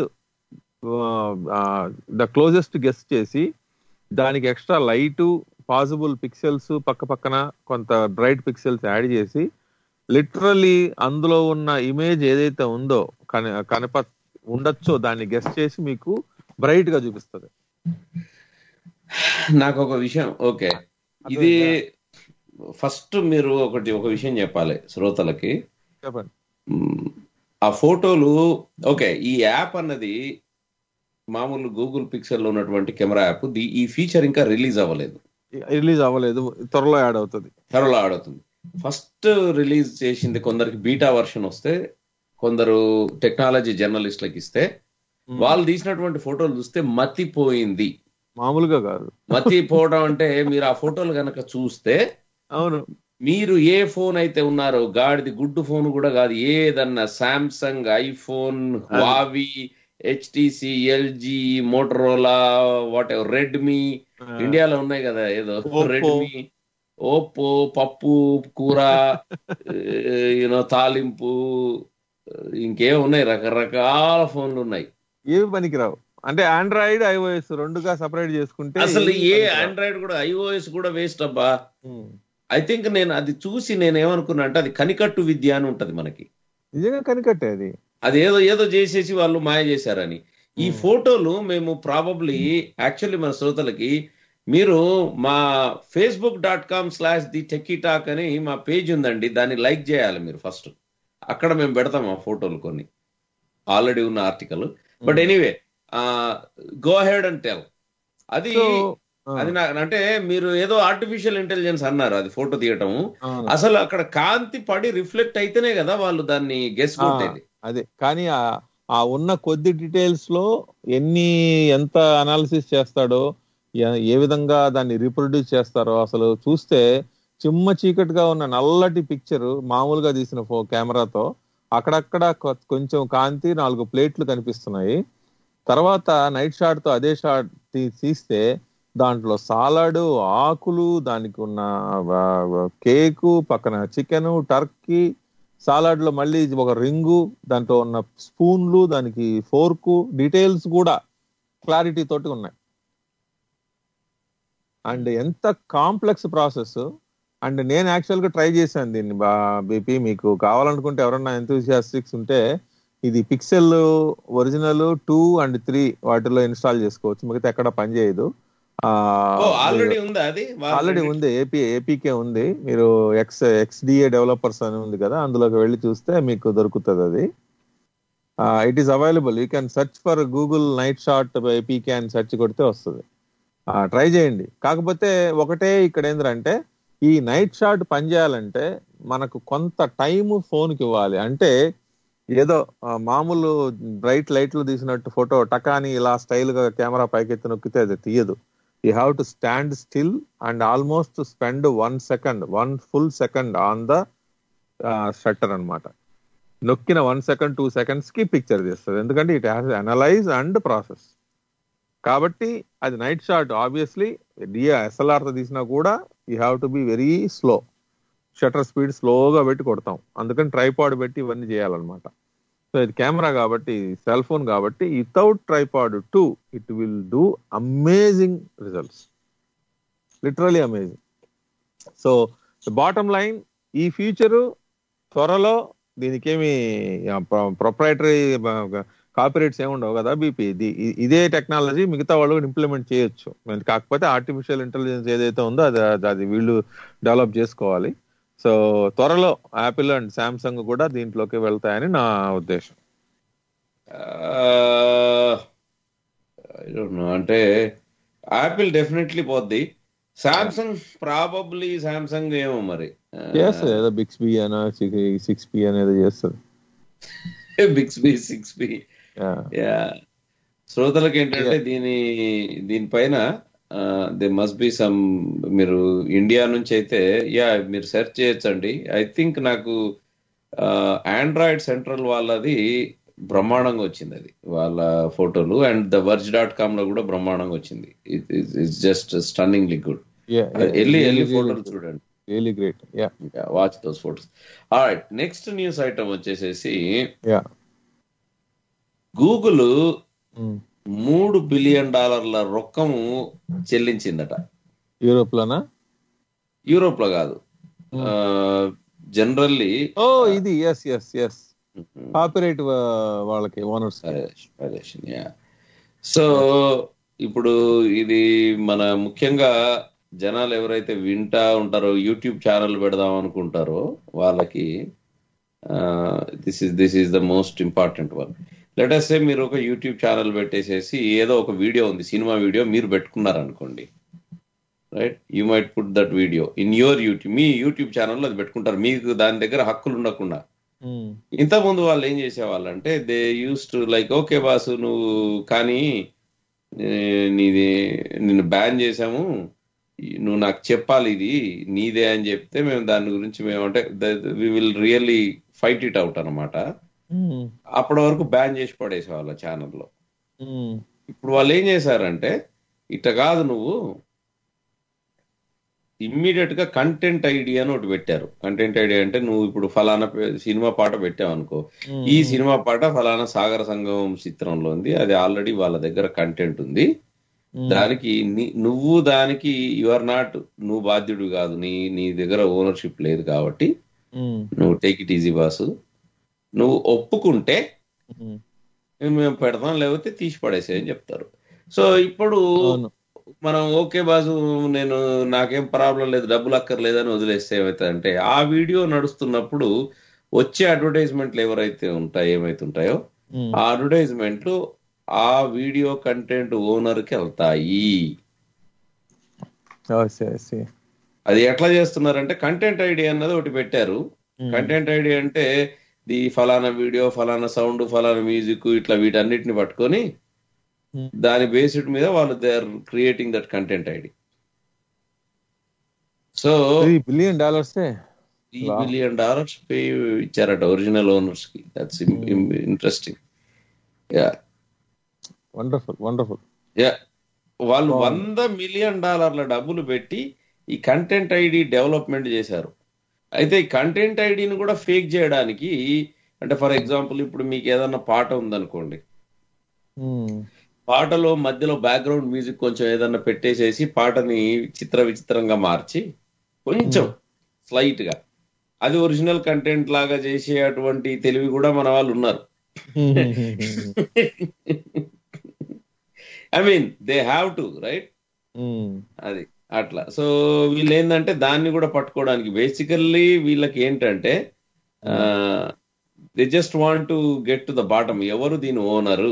ద క్లోజెస్ట్ గెస్ చేసి దానికి ఎక్స్ట్రా లైట్ పాసిబుల్ పిక్సెల్స్ పక్క పక్కన కొంత బ్రైట్ పిక్సెల్స్ యాడ్ చేసి లిటరల్లీ అందులో ఉన్న ఇమేజ్ ఏదైతే ఉందో కన కనప ఉండొచ్చో దాన్ని గెస్ చేసి మీకు బ్రైట్ గా చూపిస్తుంది నాకు ఒక విషయం ఓకే ఇది ఫస్ట్ మీరు ఒకటి ఒక విషయం చెప్పాలి శ్రోతలకి చెప్పండి మ్, ఆ ఫోటోలు ఓకే ఈ యాప్ అన్నది మామూలు గూగుల్ పిక్సెల్ లో ఉన్నటువంటి కెమెరా యాప్ ది- ఈ ఫీచర్ ఇంకా రిలీజ్ అవ్వలేదు రిలీజ్ అవ్వలేదు త్వరలో యాడ్ అవుతుంది త్వరలో ఆడుతుంది ఫస్ట్ రిలీజ్ చేసింది కొందరికి బీటా వర్షన్ వస్తే కొందరు టెక్నాలజీ జర్నలిస్టులకు ఇస్తే వాళ్ళు తీసినటువంటి ఫోటోలు చూస్తే మతిపోయింది మామూలుగా కాదు మతిపోవడం అంటే మీరు ఆ ఫోటోలు కనుక చూస్తే అవును మీరు ఏ ఫోన్ అయితే ఉన్నారో గాడిది గుడ్డు ఫోన్ కూడా కాదు ఏదన్నా Samsung iPhone Huawei HTC LG Motorola whatever Redmi ఇండియాలో ఉన్నాయి కదా ఏదో Oppo. రెడ్మీ ఓప్పో పప్పు కూర యూనో తాలింపు ఇంకేం ఉన్నాయి రకరకాల ఫోన్లు ఉన్నాయి ఏవి పనికిరావు అంటే ఆండ్రాయిడ్ ఐఓఎస్ రెండుగా సపరేట్ చేసుకుంటే అసలు ఏవి ఏ పనికిరావు. ఆండ్రాయిడ్ కూడా ఐఓఎస్ కూడా వేస్ట్ అబ్బా ఉమ్. ఐ థింక్ నేను అది చూసి నేను ఏమనుకున్నా అంటే అది కనికట్టు విద్య అని ఉంటది మనకి నిజంగా కనికట్టే అది అది ఏదో ఏదో చేసేసి వాళ్ళు మాయ చేశారని ఈ ఫోటోలు మేము ప్రాబబ్లీ యాక్చువల్లీ మన శ్రోతలకి మీరు మా Facebook dot com slash the techie Talk అని మా పేజ్ ఉందండి దాన్ని లైక్ చేయాలి మీరు ఫస్ట్ అక్కడ మేము పెడతాం ఆ ఫోటోలు కొన్ని ఆల్రెడీ ఉన్న article but anyway go head and tell అది So, అది నా అంటే మీరు ఏదో ఆర్టిఫిషియల్ ఇంటెలిజెన్స్ అన్నారు అది ఫోటో తీయటం అవును. అసలు అక్కడ కాంతి పడి రిఫ్లెక్ట్ అయితేనే కదా వాళ్ళు దాన్ని గెస్ ఆ, కొట్టేది అదే కానీ ఆ- ఆ ఉన్న కొద్ది డీటెయిల్స్ లో ఎన్ని ఎంత అనాలిసిస్ చేస్తాడో ఎ- ఏ విధంగా దాన్ని రీప్రొడ్యూస్ చేస్తారో అసలు చూస్తే చిమ్మ చీకటిగా ఉన్న నల్లటి పిక్చర్ మామూలుగా తీసిన ఫో కెమెరాతో అక్కడక్కడ కొ- కొంచెం కాంతి నాలుగు ప్లేట్లు కనిపిస్తున్నాయి తర్వాత నైట్ షాట్ తో అదే షాట్ తీ- తీస్తే దాంట్లో సాలాడు ఆకులు దానికి ఉన్న ఆ, కేకు పక్కన చికెన్ టర్కీ సాలాడ్ లో మళ్ళీ ఒక రింగు దాంట్లో ఉన్న స్పూన్లు దానికి ఫోర్కు డీటెయిల్స్ కూడా క్లారిటీ తోటి ఉన్నాయి అండ్ ఎంత కాంప్లెక్స్ ప్రాసెస్ అండ్ నేను యాక్చువల్ గా ట్రై చేశాను దీన్ని బీపీ మీకు కావాలనుకుంటే ఎవరన్నా ఎంతూసియాస్టిక్స్ ఉంటే ఇది Pixel original two and three వాటిలో ఇన్స్టాల్ చేసుకోవచ్చు మిగతా ఎక్కడ పనిచేయదు ఆల్రెడీ ఉందా అది ఆల్రెడీ ఉంది ఏపీ ఏపీకే ఉంది మీరు ఎక్స్ ఎక్స్డిఏ డెవలపర్స్ అని ఉంది కదా అందులోకి వెళ్ళి చూస్తే మీకు దొరుకుతుంది అది it is available you can search for Google night shot APK అని సెర్చ్ కొడితే వస్తుంది ట్రై చేయండి కాకపోతే ఒకటే ఇక్కడ ఏంటంటే ఈ నైట్ షాట్ పనిచేయాలంటే మనకు కొంత టైం ఫోన్కి ఇవ్వాలి అంటే ఏదో ఆ, మామూలు బ్రైట్ లైట్లు తీసినట్టు ఫోటో టకాని ఇలా స్టైల్ గా కెమెరా పైకెత్తి నొక్కితే అది తీయదు you have to stand still and almost spend one second one full second on the shutter అన్నమాట నొక్కిన వన్ సెకండ్ టూ సెకండ్స్ కి పిక్చర్ తీస్తుంది ఎందుకంటే it has analyse and process కాబట్టి అది నైట్ షాట్ ఆబ్వియస్లీ డియా ఎస్ఎల్ఆర్ తో తీసినా కూడా you have to be very slow shutter speed స్లోగా పెట్టి కొడతాం అందుకని ట్రైపాడ్ పెట్టి ఇవన్నీ చేయాలన్నమాట సో ఇది కెమెరా కాబట్టి సెల్ ఫోన్ కాబట్టి without tripod too it will do amazing results literally amazing so bottom line ఈ ఫ్యూచర్ త్వరలో దీనికేమి ప్రొప్రైటరీ కాపీరైట్స్ ఏమి ఉండవు కదా బీపీ ఇదే టెక్నాలజీ మిగతా వాళ్ళు ఇంప్లిమెంట్ చేయొచ్చు మరి కాకపోతే ఆర్టిఫిషియల్ ఇంటెలిజెన్స్ ఏదైతే ఉందో అది అది వీళ్ళు డెవలప్ చేసుకోవాలి సో త్వరలో యాపిల్ అండ్ సామ్సంగ్ కూడా దీంట్లోకి వెళ్తాయని నా ఉద్దేశం ఐ డోంట్ నో అంటే యాపిల్ డెఫినెట్లీ పోద్ది సామ్సంగ్ ప్రాబబ్లీ సామ్సంగ్ ఏమో మరి చేస్తుంది ఏదో బిక్స్ బి అనో సిక్స్ పి అనేది చేస్తుంది Bixby six B yeah శ్రోతలకు ఏంటంటే దీని దీనిపైన దే మస్ట్ బి సమ్ మీరు ఇండియా నుంచి అయితే యా మీరు సెర్చ్ చేయొచ్చండి ఐ థింక్ నాకు ఆండ్రాయిడ్ సెంట్రల్ వాళ్ళది బ్రహ్మాండంగా వచ్చింది అది వాళ్ళ ఫోటోలు and the Verge dot com లో కూడా బ్రహ్మాండంగా వచ్చింది ఇట్స్ జస్ట్ స్టన్నింగ్లీ గుడ్ వెళ్ళి వెళ్ళి ఫోటోలు చూడండి really great yeah watch those photos right next news item వచ్చేసేసి యా గూగుల్ మూడు బిలియన్ డాలర్ల రొక్కము చెల్లించిందట యూరోప్ లోనా యూరోప్ లో కాదు జనరల్లీ ఓ ఇది ఎస్ ఎస్ ఎస్ కాపీరైట్ వాళ్ళకి ఓనర్స్ సో ఇప్పుడు ఇది మన ముఖ్యంగా జనాలు ఎవరైతే వింటా ఉంటారో యూట్యూబ్ ఛానల్ పెడదాం అనుకుంటారో వాళ్ళకి this is this is the most important one లెటర్సే మీరు ఒక యూట్యూబ్ ఛానల్ పెట్టేసేసి ఏదో ఒక వీడియో ఉంది సినిమా వీడియో మీరు పెట్టుకున్నారు అనుకోండి right you might put that video in your YouTube మీ యూట్యూబ్ ఛానల్లో అది పెట్టుకుంటారు మీకు దాని దగ్గర హక్కులు ఉండకుండా ఇంతకుముందు వాళ్ళు ఏం చేసేవాళ్ళంటే they use to like okay boss నువ్వు కానీ నీది నిన్ను బ్యాన్ చేసాము నువ్వు నాకు చెప్పాలి ఇది నీదే అని చెప్తే మేము దాని గురించి మేము అంటే we will really fight it out అనమాట అప్పటి వరకు బ్యాన్ చేసి పడేసేవాళ్ళ ఛానల్లో ఇప్పుడు వాళ్ళు ఏం చేశారంటే ఇట్ట కాదు నువ్వు ఇమ్మీడియట్ గా కంటెంట్ ఐడి అని ఒకటి పెట్టారు కంటెంట్ ఐడి అంటే నువ్వు ఇప్పుడు ఫలానా సినిమా పాట పెట్టావు అనుకో ఈ సినిమా పాట ఫలానా సాగర సంగమం చిత్రంలో ఉంది అది ఆల్రెడీ వాళ్ళ దగ్గర కంటెంట్ ఉంది దానికి నువ్వు దానికి యు ఆర్ నాట్ నువ్వు బాధ్యుడు కాదు నీ నీ దగ్గర ఓనర్షిప్ లేదు కాబట్టి నువ్వు టేక్ ఇట్ ఈజీ బాసు నువ్వు ఒప్పుకుంటే మేము పెడతాం లేకపోతే తీసి పడేసే అని చెప్తారు సో ఇప్పుడు మనం ఓకే బాజు నేను నాకేం ప్రాబ్లం లేదు డబ్బులు అక్కర్లేదని వదిలేస్తే ఏమవుతుందంటే ఆ వీడియో నడుస్తున్నప్పుడు వచ్చే అడ్వర్టైజ్మెంట్లు ఎవరైతే ఉంటాయో ఏమైతే ఉంటాయో ఆ అడ్వర్టైజ్మెంట్లు ఆ వీడియో కంటెంట్ ఓనర్ కి వెళ్తాయి అది ఎట్లా చేస్తున్నారంటే కంటెంట్ ఐడి అన్నది ఒకటి పెట్టారు కంటెంట్ ఐడి అంటే ది ఫలానా వీడియో ఫలానా సౌండ్ ఫలానా మ్యూజిక్ ఇట్లా వీటన్నిటిని పట్టుకొని దాని బేస్డ్ మీద వాళ్ళు they are creating that content ID so billion dollars three billion dollars pay ఇచ్చారట ఒరిజినల్ ఓనర్స్ కి that's interesting yeah wonderful wonderful yeah వాళ్ళు వంద మిలియన్ డాలర్ల డబ్బులు పెట్టి ఈ కంటెంట్ ఐడి డెవలప్మెంట్ చేశారు అయితే ఈ కంటెంట్ ఐడిని కూడా ఫేక్ చేయడానికి అంటే ఫర్ ఎగ్జాంపుల్ ఇప్పుడు మీకు ఏదన్నా పాట ఉందనుకోండి పాటలో మధ్యలో బ్యాక్గ్రౌండ్ మ్యూజిక్ కొంచెం ఏదన్నా పెట్టేసేసి పాటని చిత్ర విచిత్రంగా మార్చి కొంచెం స్లైట్ గా అది ఒరిజినల్ కంటెంట్ లాగా చేసే అటువంటి తెలివి కూడా మన వాళ్ళు ఉన్నారు I mean they have to right అది అట్లా సో వీళ్ళు ఏంటంటే దాన్ని కూడా పట్టుకోవడానికి బేసికల్లీ వీళ్ళకి ఏంటంటే they just want to get to the bottom ఎవరు దీని ఓనరు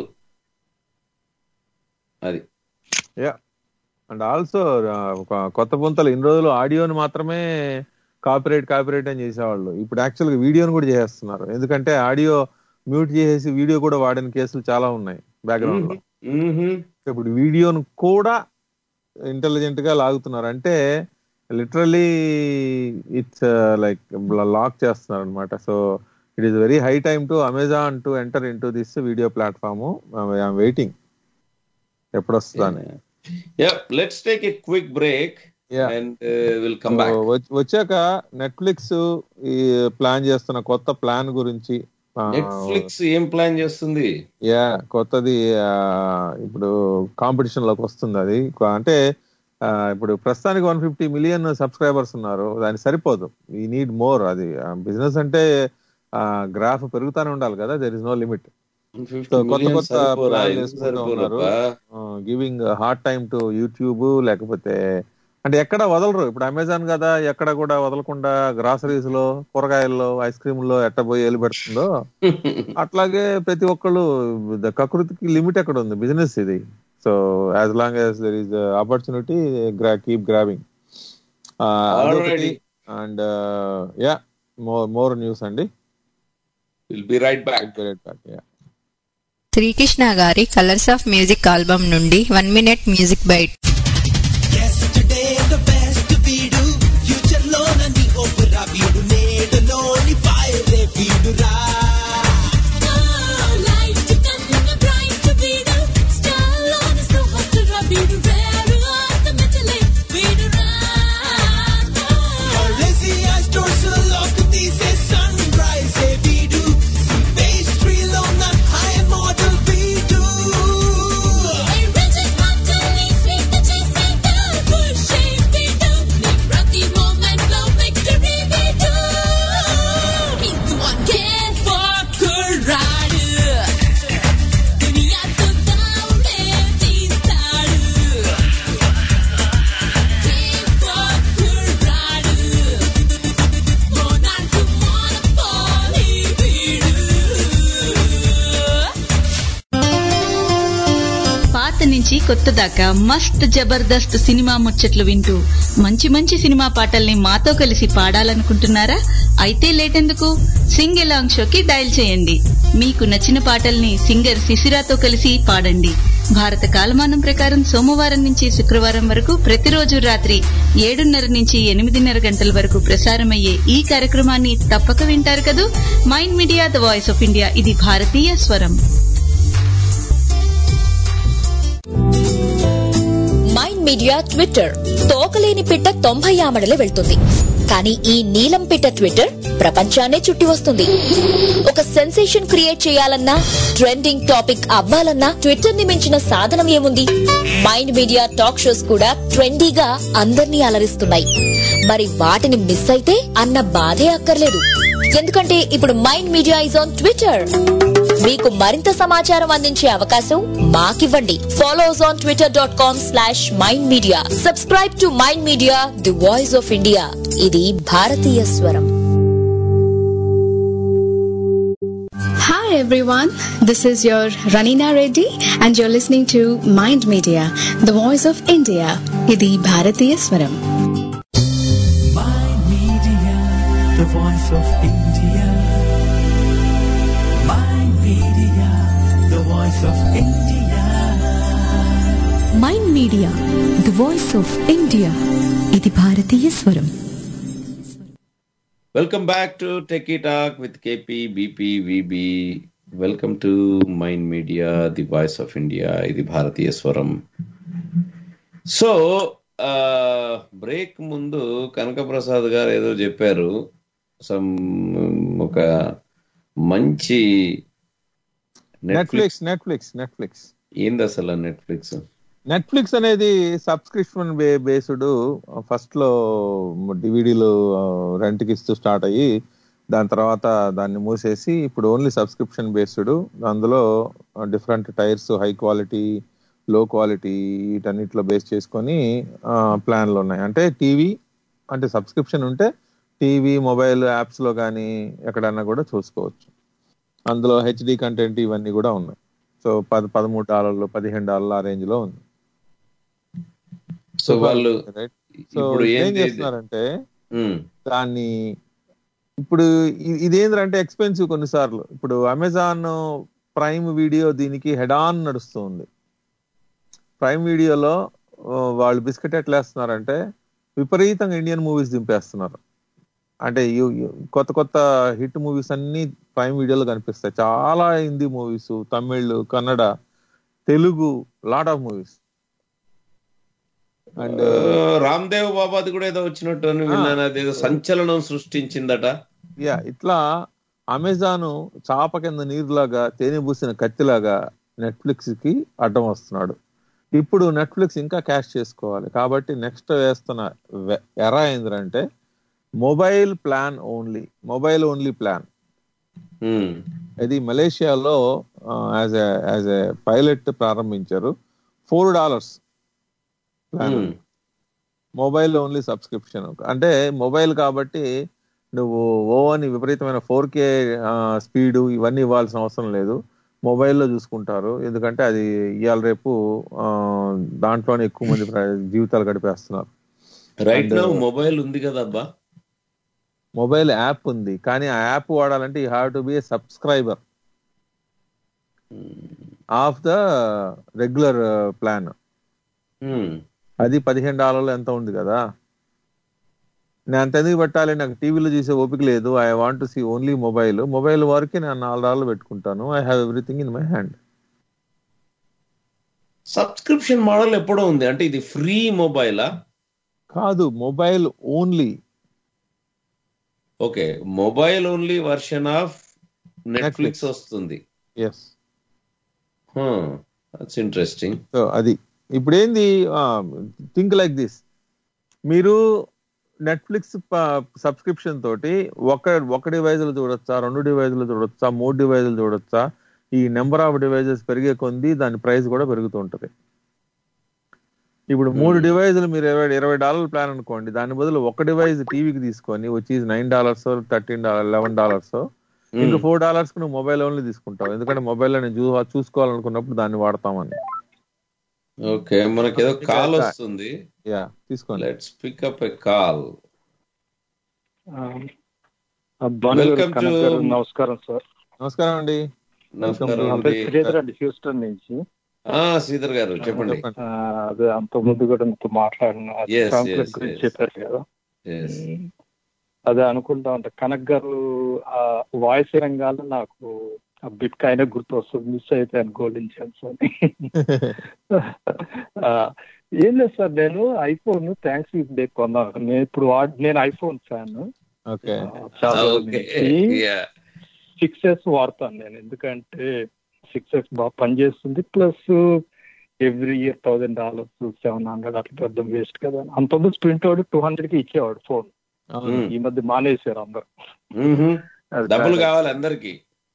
అది యా అండ్ ఆల్సో కొత్త పుంతలు ఇన్ని రోజులు ఆడియోని మాత్రమే కాపీరైట్ కాపీరైట్ అని చేసేవాళ్ళు ఇప్పుడు యాక్చువల్గా వీడియోని కూడా చేస్తున్నారు ఎందుకంటే ఆడియో మ్యూట్ చేసేసి వీడియో కూడా వాడిన కేసులు చాలా ఉన్నాయి బ్యాక్గ్రౌండ్ లో మ్మ్. ఇప్పుడు వీడియోను కూడా ఇంటెలిజెంట్ గా లాగుతున్నారు అంటే లిటరలీ ఇట్స్ లైక్ లాక్ చేస్తున్నారు అనమాట so it is very high time to Amazon to enter into this video platform I'm waiting ఎప్పుడు వస్తుందని Yeah, let's take a quick break Yeah. and uh, we'll come back. So, వచ్- వచ్చాక Netflix ఈ plan చేస్తున్న కొత్త plan గురించి ఆ, Netflix ఏం ప్లాన్ చేస్తుంది యా కొత్తది ఆ, ఇప్పుడు కాంపిటీషన్ లోకి వస్తుంది అది కొ- అంటే ఆ, ఇప్పుడు ప్రస్తుతానికి వన్ ఫిఫ్టీ మిలియన్ సబ్స్క్రైబర్స్ ఉన్నారు దానికి సరిపోదు ఈ నీడ్ మోర్ అది బిజినెస్ అంటే గ్రాఫ్ పెరుగుతానే ఉండాలి కదా there is no limit 150 so కొత్త million కొత్త సరిపోరా? ప్లాన్ ఎందుకు చేసుకుంటూ ఉన్నారు సరిపోరబ్బా? Giving hard time to YouTube లేకపోతే అంటే ఎక్కడ వదలరు ఇప్పుడు అమెజాన్ కదా ఎక్కడ కూడా వదలకుండా గ్రాసరీస్ లో కూరగాయల్లో ఐస్ క్రీమ్ లో ఎట్ట పోయి ఎలు పెడుతుందో అట్లాగే ప్రతి ఒక్కళ్ళు ద- కకృతికి లిమిట్ ఎక్కడ ఉంది బిజినెస్ ఇది so as long as there is opportunity keep grabbing Alrighty. And yeah more more news అండి We'll be right back. Yeah Srikrishna గారి కలర్స్ ఆఫ్ మ్యూజిక్ ఆల్బమ్ నుండి one minute music bite Yesterday the best వీడు future లో నన్ను ఒప్పురా వీడు నేడులోని ఫైరే వీడురా Lazy eyes torso lock తీసే సన్ రైజ్ ఏ వీడు పేస్ట్రీలో నా హై మోడల్ వీడు పాత నుంచి కొత్త దాకా మస్త్ జబర్దస్త్ సినిమా ముచ్చట్లు వింటూ మంచి మంచి సినిమా పాటల్ని మాతో కలిసి పాడాలనుకుంటున్నారా అయితే లేటెందుకు సింగ్ ఎలాంగ్ షోకి డయల్ చేయండి మీకు నచ్చిన పాటల్ని సింగర్ శిశిరాతో కలిసి పాడండి భారత కాలమానం ప్రకారం సోమవారం నుంచి శుక్రవారం వరకు ప్రతిరోజు రాత్రి ఏడున్నర నుంచి ఎనిమిదిన్నర గంటల వరకు ప్రసారమయ్యే ఈ కార్యక్రమాన్ని తప్పక వింటారు కదూ Mind media the voice of India ఇది భారతీయ స్వరం మైండ్ మీడియా ట్విట్టర్ తోకలేని పిట్ట తొంభై ఆమడలే వెళ్తుంది కానీ ఈ నీలం పిట్ట ట్విట్టర్ ప్రపంచాన్నే చుట్టి వస్తుంది ఒక సెన్సేషన్ క్రియేట్ చేయాలన్నా ట్రెండింగ్ టాపిక్ అవ్వాలన్నా ట్విట్టర్ ని మించిన సాధనం ఏముంది మైండ్ మీడియా టాక్ షోస్ కూడా ట్రెండీగా అందర్నీ అలరిస్తున్నాయి మరి వాటిని మిస్ అయితే అన్న బాధే అక్కర్లేదు ఎందుకంటే ఇప్పుడు Mind Media is on Twitter మీకు మరింత సమాచారం అందించే అవకాశం మాకివ్వండి follows on Twitter dot com slash mind media subscribe to mind media the voice of India ఇది భారతీయ స్వరం Hi everyone, this is your Ranina Reddy and you're listening to Mind Media, the voice of India. Idi Bharatiya Swaram. Mind Media, the voice of India. Mind Media, the voice of India. Mind media the voice of India ఇది భారతీయ స్వరం welcome back to techie talk with KP BP VB welcome to mind media the voice of India ఇది భారతీయ స్వరం so break ముందు కనకప్రసాద్ గారు ఏదో చెప్పారు సమ్ ఒక మంచి నెట్ఫ్లిక్స్ నెట్ఫ్లిక్స్ నెట్ఫ్లిక్స్ ఏంది అసలు నెట్ఫ్లిక్స్ నెట్ఫ్లిక్స్ అనేది సబ్స్క్రిప్షన్ బే బేస్డ్ ఫస్ట్ లో డివిడీలు రెంట్ కి ఇస్తూ స్టార్ట్ అయ్యి దాని తర్వాత దాన్ని మూసేసి ఇప్పుడు ఓన్లీ సబ్స్క్రిప్షన్ బేస్డ్ అందులో different tiers high quality low quality వీటన్నిటిలో బేస్ చేసుకొని ప్లాన్లు ఉన్నాయి అంటే టీవీ అంటే సబ్స్క్రిప్షన్ ఉంటే టీవీ మొబైల్ యాప్స్ లో కానీ ఎక్కడన్నా కూడా చూసుకోవచ్చు అందులో హెచ్డి కంటెంట్ ఇవన్నీ కూడా ఉన్నాయి సో పద పదమూడు డాలర్లు పదిహేను డాలర్ల ఆ రేంజ్ లో ఉంది సో వాళ్ళు రైట్ సో ఇప్పుడు ఏం ఏంది ఇది? చేస్తున్నారంటే ఉమ్, దాన్ని ఇప్పుడు ఇ- ఇదేంటంటే ఎక్స్పెన్సివ్ కొన్నిసార్లు ఇప్పుడు అమెజాన్ ప్రైమ్ వీడియో దీనికి హెడ్ ఆన్ నడుస్తుంది ప్రైమ్ వీడియోలో ఆ, వాళ్ళు బిస్కెట్ ఎట్లా వేస్తున్నారంటే విపరీతంగా ఇండియన్ మూవీస్ దింపేస్తున్నారు అంటే యు- యు- కొత్త కొత్త హిట్ మూవీస్ అన్ని ప్రైమ్ వీడియోలో కనిపిస్తాయి చాలా Hindi movies Tamil Kannada Telugu lot of movies and Ramdev బాబాది కూడా ఏదో వచ్చినట్టు అని విన్నాను అదేదో సంచలనం సృష్టించిందట యా ఇట్లా అమెజాన్ చాప కింద నీరులాగా తేనె పూసిన కత్తిలాగా నెట్ఫ్లిక్స్ కి అడ్డం వస్తున్నాడు ఇప్పుడు నెట్ఫ్లిక్స్ ఇంకా క్యాష్ చేసుకోవాలి కాబట్టి నెక్స్ట్ వేస్తున్న వె- ఎర ఏంటంటే mobile plan only mobile only plan ఇది మలేషియాలో యాజ్ యాజ్ ఏ పైలట్ ప్రారంభించారు four dollars plan mobile only subscription అంటే మొబైల్ కాబట్టి నువ్వు ఓ అని విపరీతమైన ఫోర్ కే స్పీడ్ ఇవన్నీ ఇవ్వాల్సిన అవసరం లేదు మొబైల్లో చూసుకుంటారు ఎందుకంటే అది ఇవాళ రేపు ఆ, దాంట్లోనే ఎక్కువ మంది ప్ర- జీవితాలు గడిపేస్తున్నారు రైట్ And- నౌ మొబైల్ ఉంది కదా అబ్బా మొబైల్ యాప్ ఉంది కానీ ఆ యాప్ వాడాలంటే you have to be a subscriber of the regular plan అది పదిహేను డాలర్లు ఎంత ఉంది కదా నేను అంత ఎందుకు పెట్టాలి నాకు టీవీలో చూసే ఓపిక లేదు I want see only mobile mobile వరకు నేను నాలుగు డాలర్లు పెట్టుకుంటాను I have everything in my hand subscription model ఎప్పుడో ఉంది అంటే ఇది ఫ్రీ మొబైలా కాదు mobile only okay mobile only version of Netflix వస్తుంది ఎస్ దట్స్ ఇంట్రెస్టింగ్ సో అది ఇప్పుడు ఏంది థింక్ లైక్ దిస్ మీరు నెట్ఫ్లిక్స్ సబ్స్క్రిప్షన్ తోటి ఒక ఒక డివైజులు చూడొచ్చా రెండు డివైజులు చూడొచ్చా మూడు డివైజులు చూడొచ్చా ఈ నెంబర్ ఆఫ్ డివైజెస్ పెరిగే కొంది దాని ప్రైస్ కూడా పెరుగుతూ ఉంటది ఇప్పుడు మూడు డివైజులు మీరు ఇరవై ఇరవై డాలర్ ప్లాన్ అనుకోండి దాని బదులు ఒక డివైస్ టీవీకి తీసుకొని వచ్చి nine dollars thirteen dollar eleven dollars ఇంకా ఫోర్ డాలర్స్ నువ్వు మొబైల్ ఓన్లీ తీసుకుంటావు ఎందుకంటే మొబైల్ నేను చూ చూసుకోవాలనుకున్నప్పుడు దాన్ని వాడతామని ఓకే మనకి ఏదో కాల్ వస్తుంది యా తీసుకోండి let's pick up a call భానుగారు Welcome to- కనక్ గారు నమస్కారం సార్ నమస్కారం అండి నమస్కారం నా అండి పేరు శ్రీధర్ అండి హ్యూస్టన్ నుంచి ఆ, శ్రీధర్ గారు చెప్పండి ఆ, అదే అంత ముందు కూడా మీతో మాట్లాడిన Yes, కాంప్లెక్స్ yes, గురించి yes. చెప్పారు కదా Yes. అదే అనుకుంటా ఉంటా కనక్ గారు ఆ వాయిస్ రంగాల్లో నాకు ఆ బిట్ అయినా గుర్తు వస్తుంది మిస్ అయిపోయాను గోల్డెన్ ఛాన్స్ అని ఆ, ఏం లేదు సార్ నేను ఐఫోన్ థ్యాంక్స్ డే కొన్నాను నేను ఇప్పుడు వాడ్- నేను ఐఫోన్ ఫ్యాన్ ఓకే చాలా రోజుల ఓకే నుంచి యా సిక్స్ ఎస్ వాడతాను నేను ఎందుకంటే సిక్స్ ఎస్ బాగా పనిచేస్తుంది plus every year thousand dollars seven hundred అట్లా పెద్ద వేస్ట్ కదా అంతకుముందు స్ప్రింట్ వాడు టూ హండ్రెడ్ కి ఇచ్చేవాడు ఫోన్ అవును. ఈ మధ్య మానేశారు అందరు అది డబ్బులు చాలా- కావాలి అందరికి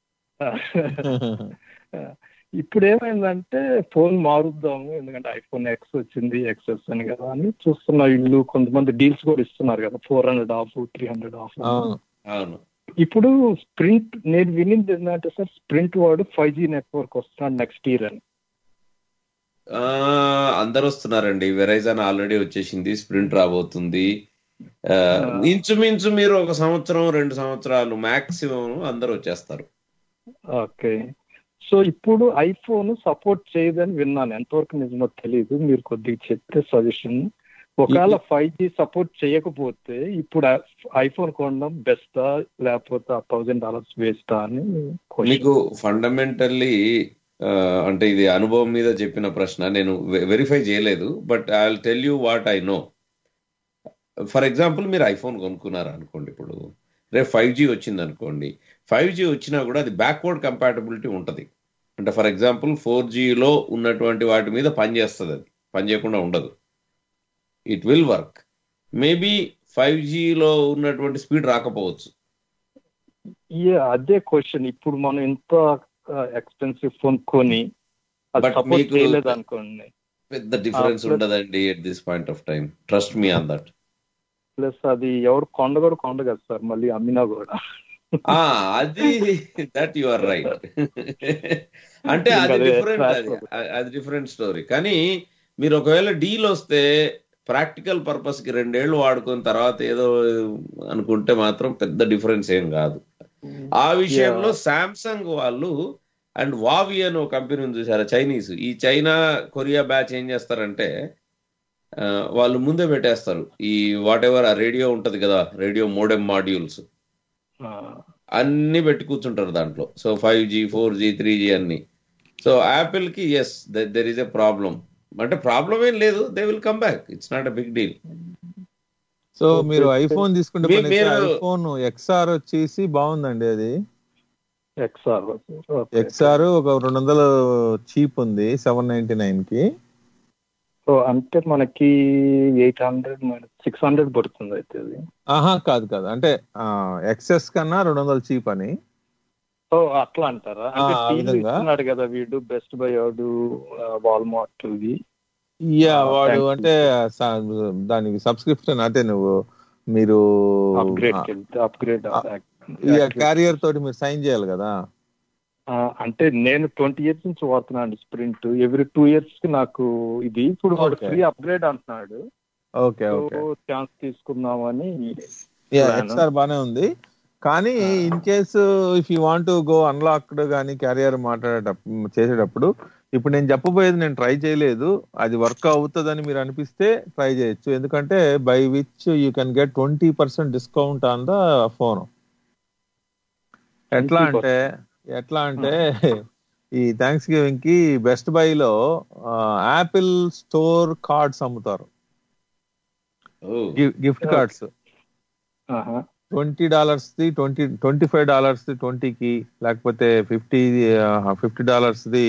ఇప్పుడు ఏమైందంటే ఫోన్ మారుద్దాము ఎందుకంటే ఐఫోన్ ఎక్స్ వచ్చింది ఎక్స్ఎస్ అని కదా అని చూస్తున్నా ఇల్లు కొంతమంది డీల్స్ కూడా ఇస్తున్నారు కదా four hundred off three hundred off అవును అవును ఇప్పుడు స్ప్రింట్ నేను వినింది ఏంటంటే సార్ స్ప్రింట్ వాడు ఫైవ్ జీ నెట్వర్క్ వస్తున్నాడు నెక్స్ట్ ఇయర్ అని ఆ, అందరు వస్తున్నారండి వెరైజాన్ ఆల్రెడీ వచ్చేసింది స్ప్రింట్ రాబోతుంది ఆ, ఇంచుమించు మీరు ఒక సంవత్సరం రెండు సంవత్సరాలు మాక్సిమం అందరు వచ్చేస్తారు ఓకే సో ఇప్పుడు ఐఫోన్ సపోర్ట్ చేయదని విన్నాను ఎంతవరకు నిజమో తెలియదు మీరు కొద్దిగా చెప్తే సజెషన్ ఒకవేళ ఫైవ్ జీ సపోర్ట్ చేయకపోతే ఇప్పుడు ఐఫోన్ కొనడం బెస్టా లేకపోతే ఆ థౌజండ్ డాలర్స్ వేస్టా అని question. మీకు ఫండమెంటల్లీ అంటే ఇది అనుభవం మీద చెప్పిన ప్రశ్న నేను వెరిఫై చేయలేదు but I will tell you what I know for example మీరు ఐఫోన్ కొనుక్కున్నారు అనుకోండి ఇప్పుడు రేపు ఫైవ్ జీ వచ్చింది అనుకోండి ఫైవ్ జీ వచ్చినా కూడా అది బ్యాక్వర్డ్ కంపాటబిలిటీ ఉంటుంది అంటే ఫర్ ఎగ్జాంపుల్ ఫోర్ జీలో ఉన్నటువంటి వాటి మీద పనిచేస్తుంది అది పని చేయకుండా ఉండదు it will work maybe five జీలో ఉన్నటువంటి స్పీడ్ రాకపోవచ్చు Yeah, అదే క్వశ్చన్ ఇప్పుడు మనం ఇంత ఎక్స్పెన్సివ్ ఫోన్ కొని అది But సపోర్ట్ మీకు- చేయలేదు అనుకోండి పెద్ద డిఫరెన్స్ plus- ఉండదండి at this point of time trust me on that plus అది ఎవరు కొండ కూడా కొండ కదా సార్ మళ్ళీ అమ్మినా కూడా ఆ అది దట్ యు ఆర్ రైట్ అంటే అది ఇంకా అదే డిఫరెంట్ trash అది problem. అది డిఫరెంట్ స్టోరీ కానీ మీరు ఒకవేళ డీల్ వస్తే ప్రాక్టికల్ పర్పస్ కి రెండేళ్లు వాడుకున్న తర్వాత ఏదో అనుకుంటే మాత్రం పెద్ద డిఫరెన్స్ ఏం కాదు ఆ విషయంలో శాంసంగ్ వాళ్ళు అండ్ వావి అని ఒక కంపెనీ ఉంది చూసారా చైనీస్ ఈ చైనా కొరియా బ్యాచ్ ఏం చేస్తారంటే ఆ, వాళ్ళు ముందే పెట్టేస్తారు ఈ వాట్ ఎవర్ ఆ రేడియో ఉంటది కదా రేడియో మోడెమ్ మాడ్యూల్స్ అన్ని పెట్టి కూర్చుంటారు దాంట్లో so five G four G three G అన్ని సో యాపిల్ కి yes there is a problem అంటే ప్రాబ్లం ఏం లేదు they will come back it's not a big deal so మీరు ఐఫోన్ తీసుకుంటే మీ- మీరు- ఐఫోన్ ఎక్స్ఆర్ వచ్చేసి బాగుందండి అది ఎక్స్ఆర్ ఎక్స్ఆర్ ఒక రెండు వందలు చీప్ ఉంది సెవెన్ నైన్టీ నైన్ కి సో అంటే మనకి ఎయిట్ హండ్రెడ్ సిక్స్ హండ్రెడ్ పడుతుంది అయితే అది ఆహా కాదు కాదు అంటే ఎక్సెస్ కన్నా రెండు వందలు చీప్ అని సో అట్లా అంటారా అంటే ఆ, ఆ టీవీ విధంగా. ఇస్తున్నాడు కదా వీడు బెస్ట్ బై వాడు వాల్మార్ట్ ఇవి యా ఆ, వాడు thank you. అంటే స- దానికి సబ్స్క్రిప్షన్ అంటే నువ్వు మీరు అప్గ్రేడ్ వెళ్తే అప్గ్రేడ్ క్యారియర్ తోటి మీరు సైన్ చేయాలి కదా అంటే నేను ట్వంటీ ఇయర్స్ నుంచి వాడుతున్నాను స్ప్రింట్ ఎవ్రీ టూ ఇయర్స్ కి నాకు ఇది ఇప్పుడు వాడు Okay. ఫ్రీ అప్గ్రేడ్ అంటున్నాడు ఓకే ఓకే ఛాన్స్ తీసుకుందామని యా plan. ఎక్స్ఆర్ బానే ఉంది కానీ in case if you want go unlocked కానీ క్యారియర్ మాట్లాడేటప్పుడు చేసేటప్పుడు ఇప్పుడు నేను చెప్పబోయేది నేను ట్రై చేయలేదు అది వర్క్ అవుతుందని మీరు అనిపిస్తే ట్రై చేయొచ్చు ఎందుకంటే by which you can get twenty percent discount on the phone ఎట్లా అంటే ఎట్లా అంటే ఈ థ్యాంక్స్ గివింగ్ కి బెస్ట్ బై లో యాపిల్ స్టోర్ కార్డ్స్ అమ్ముతారు gift cards twenty dollars the twenty twenty five dollars the ట్వంటీకి లేకపోతే fifty fifty dollars the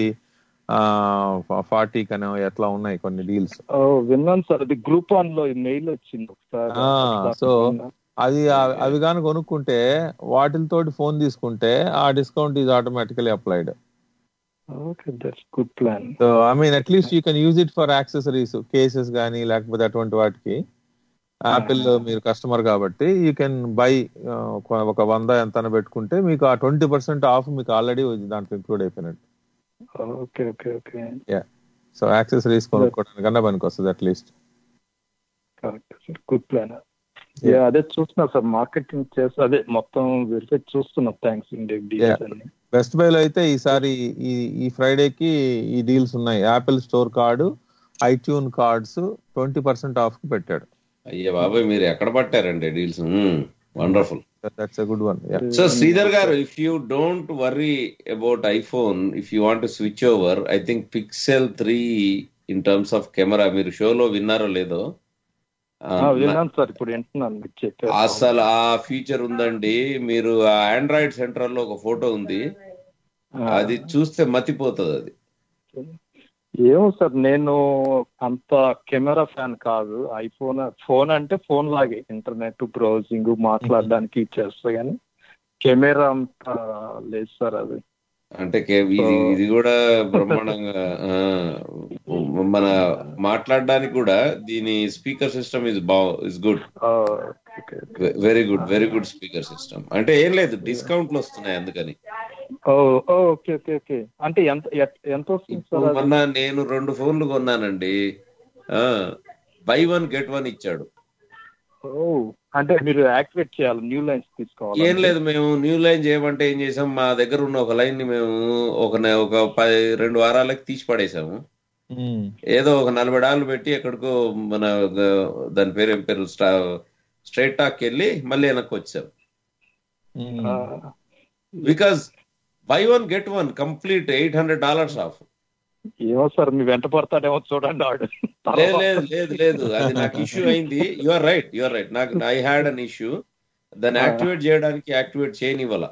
forty కనో ఎట్లా ఉన్నాయి కొన్ని డీల్స్ ఓ, విన్నాను సార్ అది గ్రూప్ వన్ లో మెయిల్ వచ్చింది ఒకసారి సో అది ఆ- అవి కానీ కొనుక్కుంటే వాటితోటి ఫోన్ తీసుకుంటే ఆ discount is automatically applied okay that's good plan so I mean at least you can use it for accessories cases కానీ లేకపోతే అటువంటి వాటికి యాపిల్ మీరు కస్టమర్ కాబట్టి యూ కెన్ బై ఒక వంద ఎంత పెట్టుకుంటే మీకు ఆ ట్వంటీ పర్సెంట్ ఆఫ్ మీకు ఆల్రెడీ దాంట్లో ఇంక్లూడ్ అయిపోయినట్టు okay okay okay yeah so accessories కొనుక్కోవడానికన్నా పనికి వస్తుంది at least correct sir good plan అదే చూస్తున్నా సార్ మార్కెటింగ్ చేసి అదే మొత్తం వెరిఫై చూస్తున్నా థ్యాంక్స్ ఇండియా డీల్స్ అన్ని బెస్ట్ బైలో అయితే ఈసారి ఈ ఈ ఫ్రైడేకి ఈ డీల్స్ ఉన్నాయి Apple store card iTune cards twenty percent off కి పెట్టాడు అయ్యే బాబాయ్ మీరు ఎక్కడ పట్టారండి deals wonderful that's a good one so Sridhar garu if you don't worry about iPhone if you want switch over I think Pixel three in terms of camera మీరు షోలో విన్నారో లేదో ఆ, ఆ, విన్నాను సార్ ఇప్పుడు వింటున్నాను మీరు చెప్పారు అసలు ఆ ఫీచర్ ఉందండి మీరు ఆ ఆండ్రాయిడ్ సెంటర్ లో ఒక ఫోటో ఉంది అది చూస్తే మతిపోతుంది అది ఏమో సార్ నేను అంత కెమెరా ఫ్యాన్ కాదు ఐఫోన్ ఫోన్ అంటే ఫోన్ లాగే ఇంటర్నెట్ బ్రౌజింగ్ మాట్లాడడానికి చేస్తా కానీ కెమెరా అంత లేదు సార్ అది అంటే కే- ఇది ఇది కూడా బ్రహ్మాండంగా ఆ, మన మాట్లాడడానికి కూడా దీని స్పీకర్ సిస్టమ్ ఇస్ బా is good very good very good speaker system అంటే ఏం లేదు డిస్కౌంట్లు వస్తున్నాయి అందుకని ఓ ఓ, ఓకే ఓకే ఓకే అంటే ఎంత ఎట్- ఎంత వస్తుంది సార్ అది? మొన్న నేను రెండు ఫోన్లు కొన్నానండి బై వన్ గెట్ వన్ ఇచ్చాడు ఓ అంటే మీరు యాక్టివేట్ చేయాలి న్యూ లైన్స్ తీసుకోవాలి ఏం లేదు మేము న్యూ లైన్ చేయమంటే ఏం చేసాం మా దగ్గర ఉన్న ఒక లైన్ ని మేము ఒక నె- ఒక పది రెండు వారాలకి తీసి పడేసాము ఏదో ఒక నలభై డాలర్లు పెట్టి ఎక్కడికో మన గ- దాని పేరు ఏం పేరు స్ట్రైట్ టాక్ వెళ్ళి మళ్ళీ వెనక్కి వచ్చాం because buy one get one complete eight hundred dollars off ఏమో సార్ మీ వెంట పడతాడేమో చూడండి ఆడు లేదు లేదు లేదు లేదు అది నాకు ఇష్యూ అయింది you are right you are right నాకు ఐ హ్యాడ్ అన్ ఇష్యూ దాన్ని యాక్టివేట్ చేయడానికి యాక్టివేట్ చేయనివ్వాల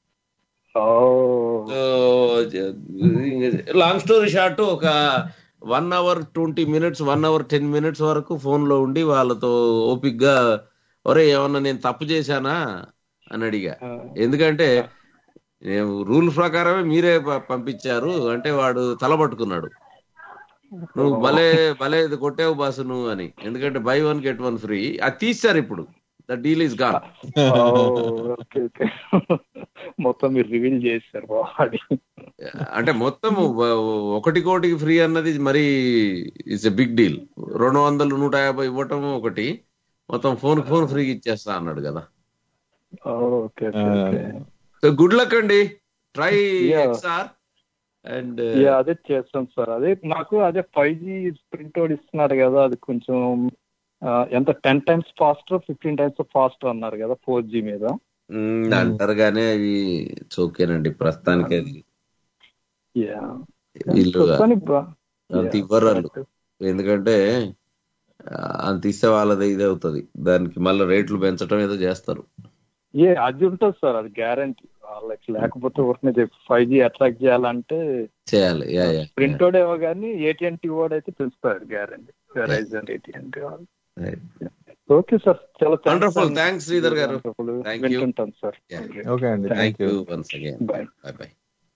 లాంగ్ స్టోరీ షార్ట్ ఒక one hour twenty minutes one hour ten minutes వరకు ఫోన్ లో ఉండి వాళ్ళతో ఓపిక్ గా ఒరే ఏమన్నా నేను తప్పు చేశానా అని అడిగా ఎందుకంటే రూల్ ప్రకారమే మీరే ప- పంపించారు అంటే వాడు తలబట్టుకున్నాడు నువ్వు భలే భలే ఇది కొట్టావు బాసు నువ్వు అని ఎందుకంటే buy one get one free అది తీస్తారు ఇప్పుడు the deal is gone okay okay మొత్తం మీరు రివీల్ చేశారు బాడీ అంటే మొత్తం ఒకటి కోటికి ఫ్రీ అన్నది మరి ఇట్స్ ఎ బిగ్ డీల్ రెండు వందలు నూట యాభై ఇవ్వటం ఒకటి మొత్తం ఫోన్ ఫోన్ ఫ్రీగా ఇచ్చేస్తా అన్నాడు కదా ఓకే సో గుడ్ లక్ అండి ట్రై Yeah. ఎక్స్ఆర్ అండ్ అదే చేస్తాం సార్ అదే నాకు అదే ఫైవ్ జీ ప్రింట్అవుట్ ఇస్తున్నారు కదా అది కొంచెం ఆ, ఎంత ten times fast fifteen times fast అన్నారు కదా ఫోర్ జీ మీద అంటారు కానీ అవి చోకేనండి ప్రస్తుతానికి అది Yeah. వీళ్ళు ప్రస్తుతానికి బా- అంత Yeah, ఇవ్వరు వాళ్ళు ఎందుకంటే ఆ, అంత ఇస్తే వాళ్ళది ఇది అవుతుంది దానికి మళ్ళీ రేట్లు పెంచడం ఏదో చేస్తారు ఏ అది ఉంటుంది సార్ అది గ్యారంటీ వాళ్ళకి లేకపోతే ఊరికే ఫైవ్ జీ అట్రాక్ట్ చేయాలంటే చేయాలి యా యా ప్రింటెడ్ ఏమో కానీ ఏటీఎన్టీ వాడు అయితే పిలుస్తారు గ్యారంటీ వెరైజన్ ఏటీఎన్టీ వాళ్ళు ఓకే సార్ చాలా wonderful thanks Sridhar garu thank you వింటుంటాను సార్ ఓకే అండి thank thank you you once again bye bye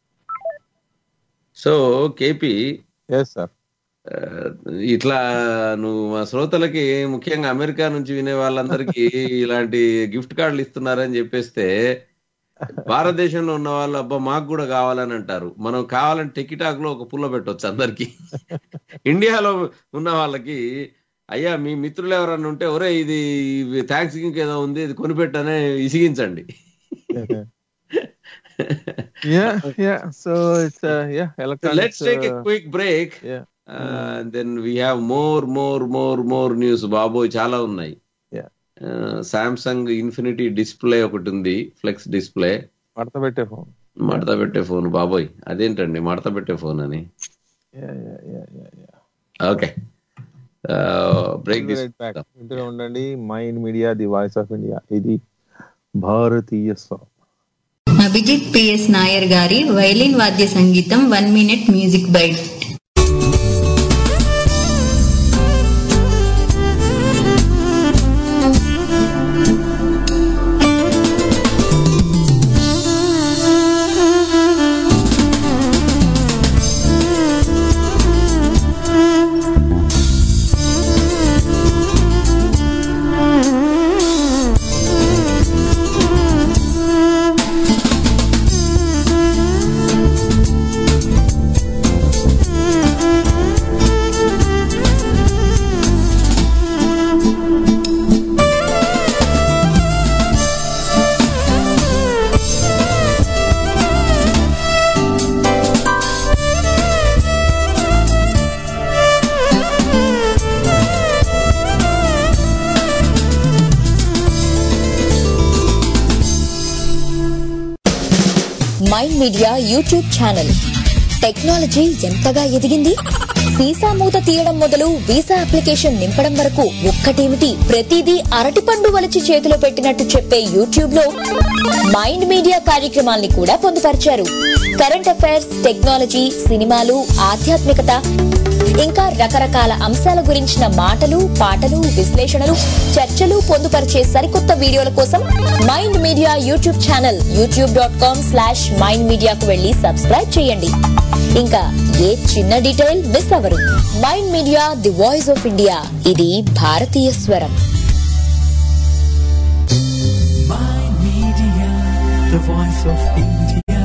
so KP yes sir ఇట్లా నువ్వు మా శ్రోతలకి ముఖ్యంగా అమెరికా నుంచి వినే వాళ్ళందరికీ ఇలాంటి గిఫ్ట్ కార్డులు ఇస్తున్నారని చెప్పేస్తే భారతదేశంలో ఉన్న వాళ్ళు అబ్బా మాకు కూడా కావాలని అంటారు మనం కావాలంటే టికిటాక్ లో ఒక పుల్ల పెట్టవచ్చు అందరికి ఇండియాలో ఉన్న వాళ్ళకి అయ్యా మీ మిత్రులు ఎవరన్నా ఉంటే ఒరే ఇది థ్యాంక్స్ గివింగ్ ఏదో ఉంది ఇది కొనిపెట్టనే ఇసిగించండి yeah yeah so it's yeah let's take a quick break then we have more more more more news బాబోయ్ చాలా ఉన్నాయి Yeah. సామ్సంగ్ ఇన్ఫినిటీ డిస్ప్లే ఒకటి ఉంది ఫ్లెక్స్ డిస్ప్లే మడత పెట్టే ఫోన్ మడత పెట్టే ఫోన్ బాబోయ్ అదేంటండి మడత పెట్టే ఫోన్ అని yeah yeah yeah yeah yeah okay break back ఇందులో ఉండండి Mind media the voice of India ఇది భారతీయ స్వరం అభిజిత్ పిఎస్ నాయర్ గారి వైలిన్ వాద్య సంగీతం one minute music bite Mind media YouTube channel technology ఎంతగా ఎదిగింది వీసా మూత తీయడం మొదలు వీసా అప్లికేషన్ నింపడం వరకు ఒక్కటేమిటి ప్రతిదీ అరటిపండు వలిచి చేతిలో పెట్టినట్టు చెప్పే యూట్యూబ్ లో మైండ్ మీడియా కార్యక్రమాల్ని కూడా పొందుపరిచారు కరెంట్ అఫైర్స్ టెక్నాలజీ సినిమాలు ఆధ్యాత్మికత ఇంకా రకరకాల అంశాల గురించిన మాటలు పాటలు విశ్లేషణలు చర్చలు పొందుపరిచే సరికొత్త వీడియోల కోసం Mind media YouTube channel YouTube dot com slash Mind మీడియాకు వెళ్లి సబ్స్క్రైబ్ చేయండి ఇంకా ఏ చిన్న డీటెయిల్ మిస్ అవ్వరు Mind media the voice of India ఇది భారతీయ స్వరం the voice of India.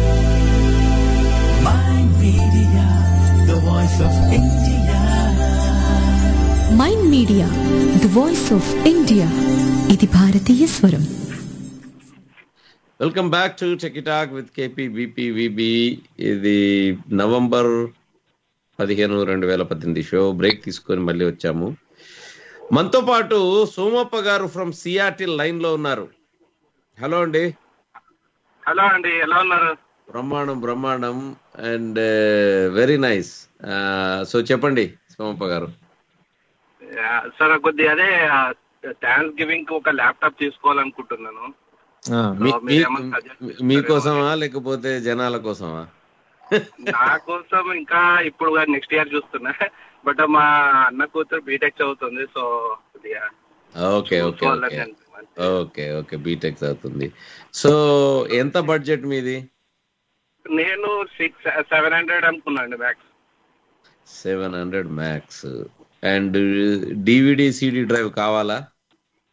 My media, the voice of India. Mind media the voice of India ఇది భారతీయ స్వరం welcome back to Techie Talk with KP BP VB ఇది November పదిహేను రెండు వేల పద్దెనిమిది షో బ్రేక్ తీసుకొని మళ్ళీ వచ్చాము మనతో పాటు సోమప్ప గారు ఫ్రమ్ సియాటిల్ లైన్ లో ఉన్నారు హలో అండి హలో అండి ఎలా ఉన్నారు బ్రహ్మాండం బ్రహ్మాండం అండ్ వెరీ నైస్ సో చెప్పండి సోమప్ప గారు యా, సార్ కొద్దిగా అదే థ్యాంక్స్ గివింగ్ కి ఒక ల్యాప్టాప్ తీసుకోవాలనుకుంటున్నాను మీ- So, మీ- మీరేమన్నా suggest మీకోసమా లేకపోతే జనాల కోసమా నా కోసం ఇంకా ఇప్పుడు నెక్స్ట్ ఇయర్ చూస్తున్నా బట్ మా అన్న కూతురు బీటెక్ చదువుతుంది సో కొద్దిగా ఓకే ఓకే చూసుకోవాలని ఓకే అనిపిస్తుంది. ఓకే ఓకే బీటెక్ అవుతుంది సో ఎంత బడ్జెట్ మీది నేను సిక్స్ సెవెన్ హండ్రెడ్ అనుకున్నాను max seven hundred max and DVD CD drive కావాలా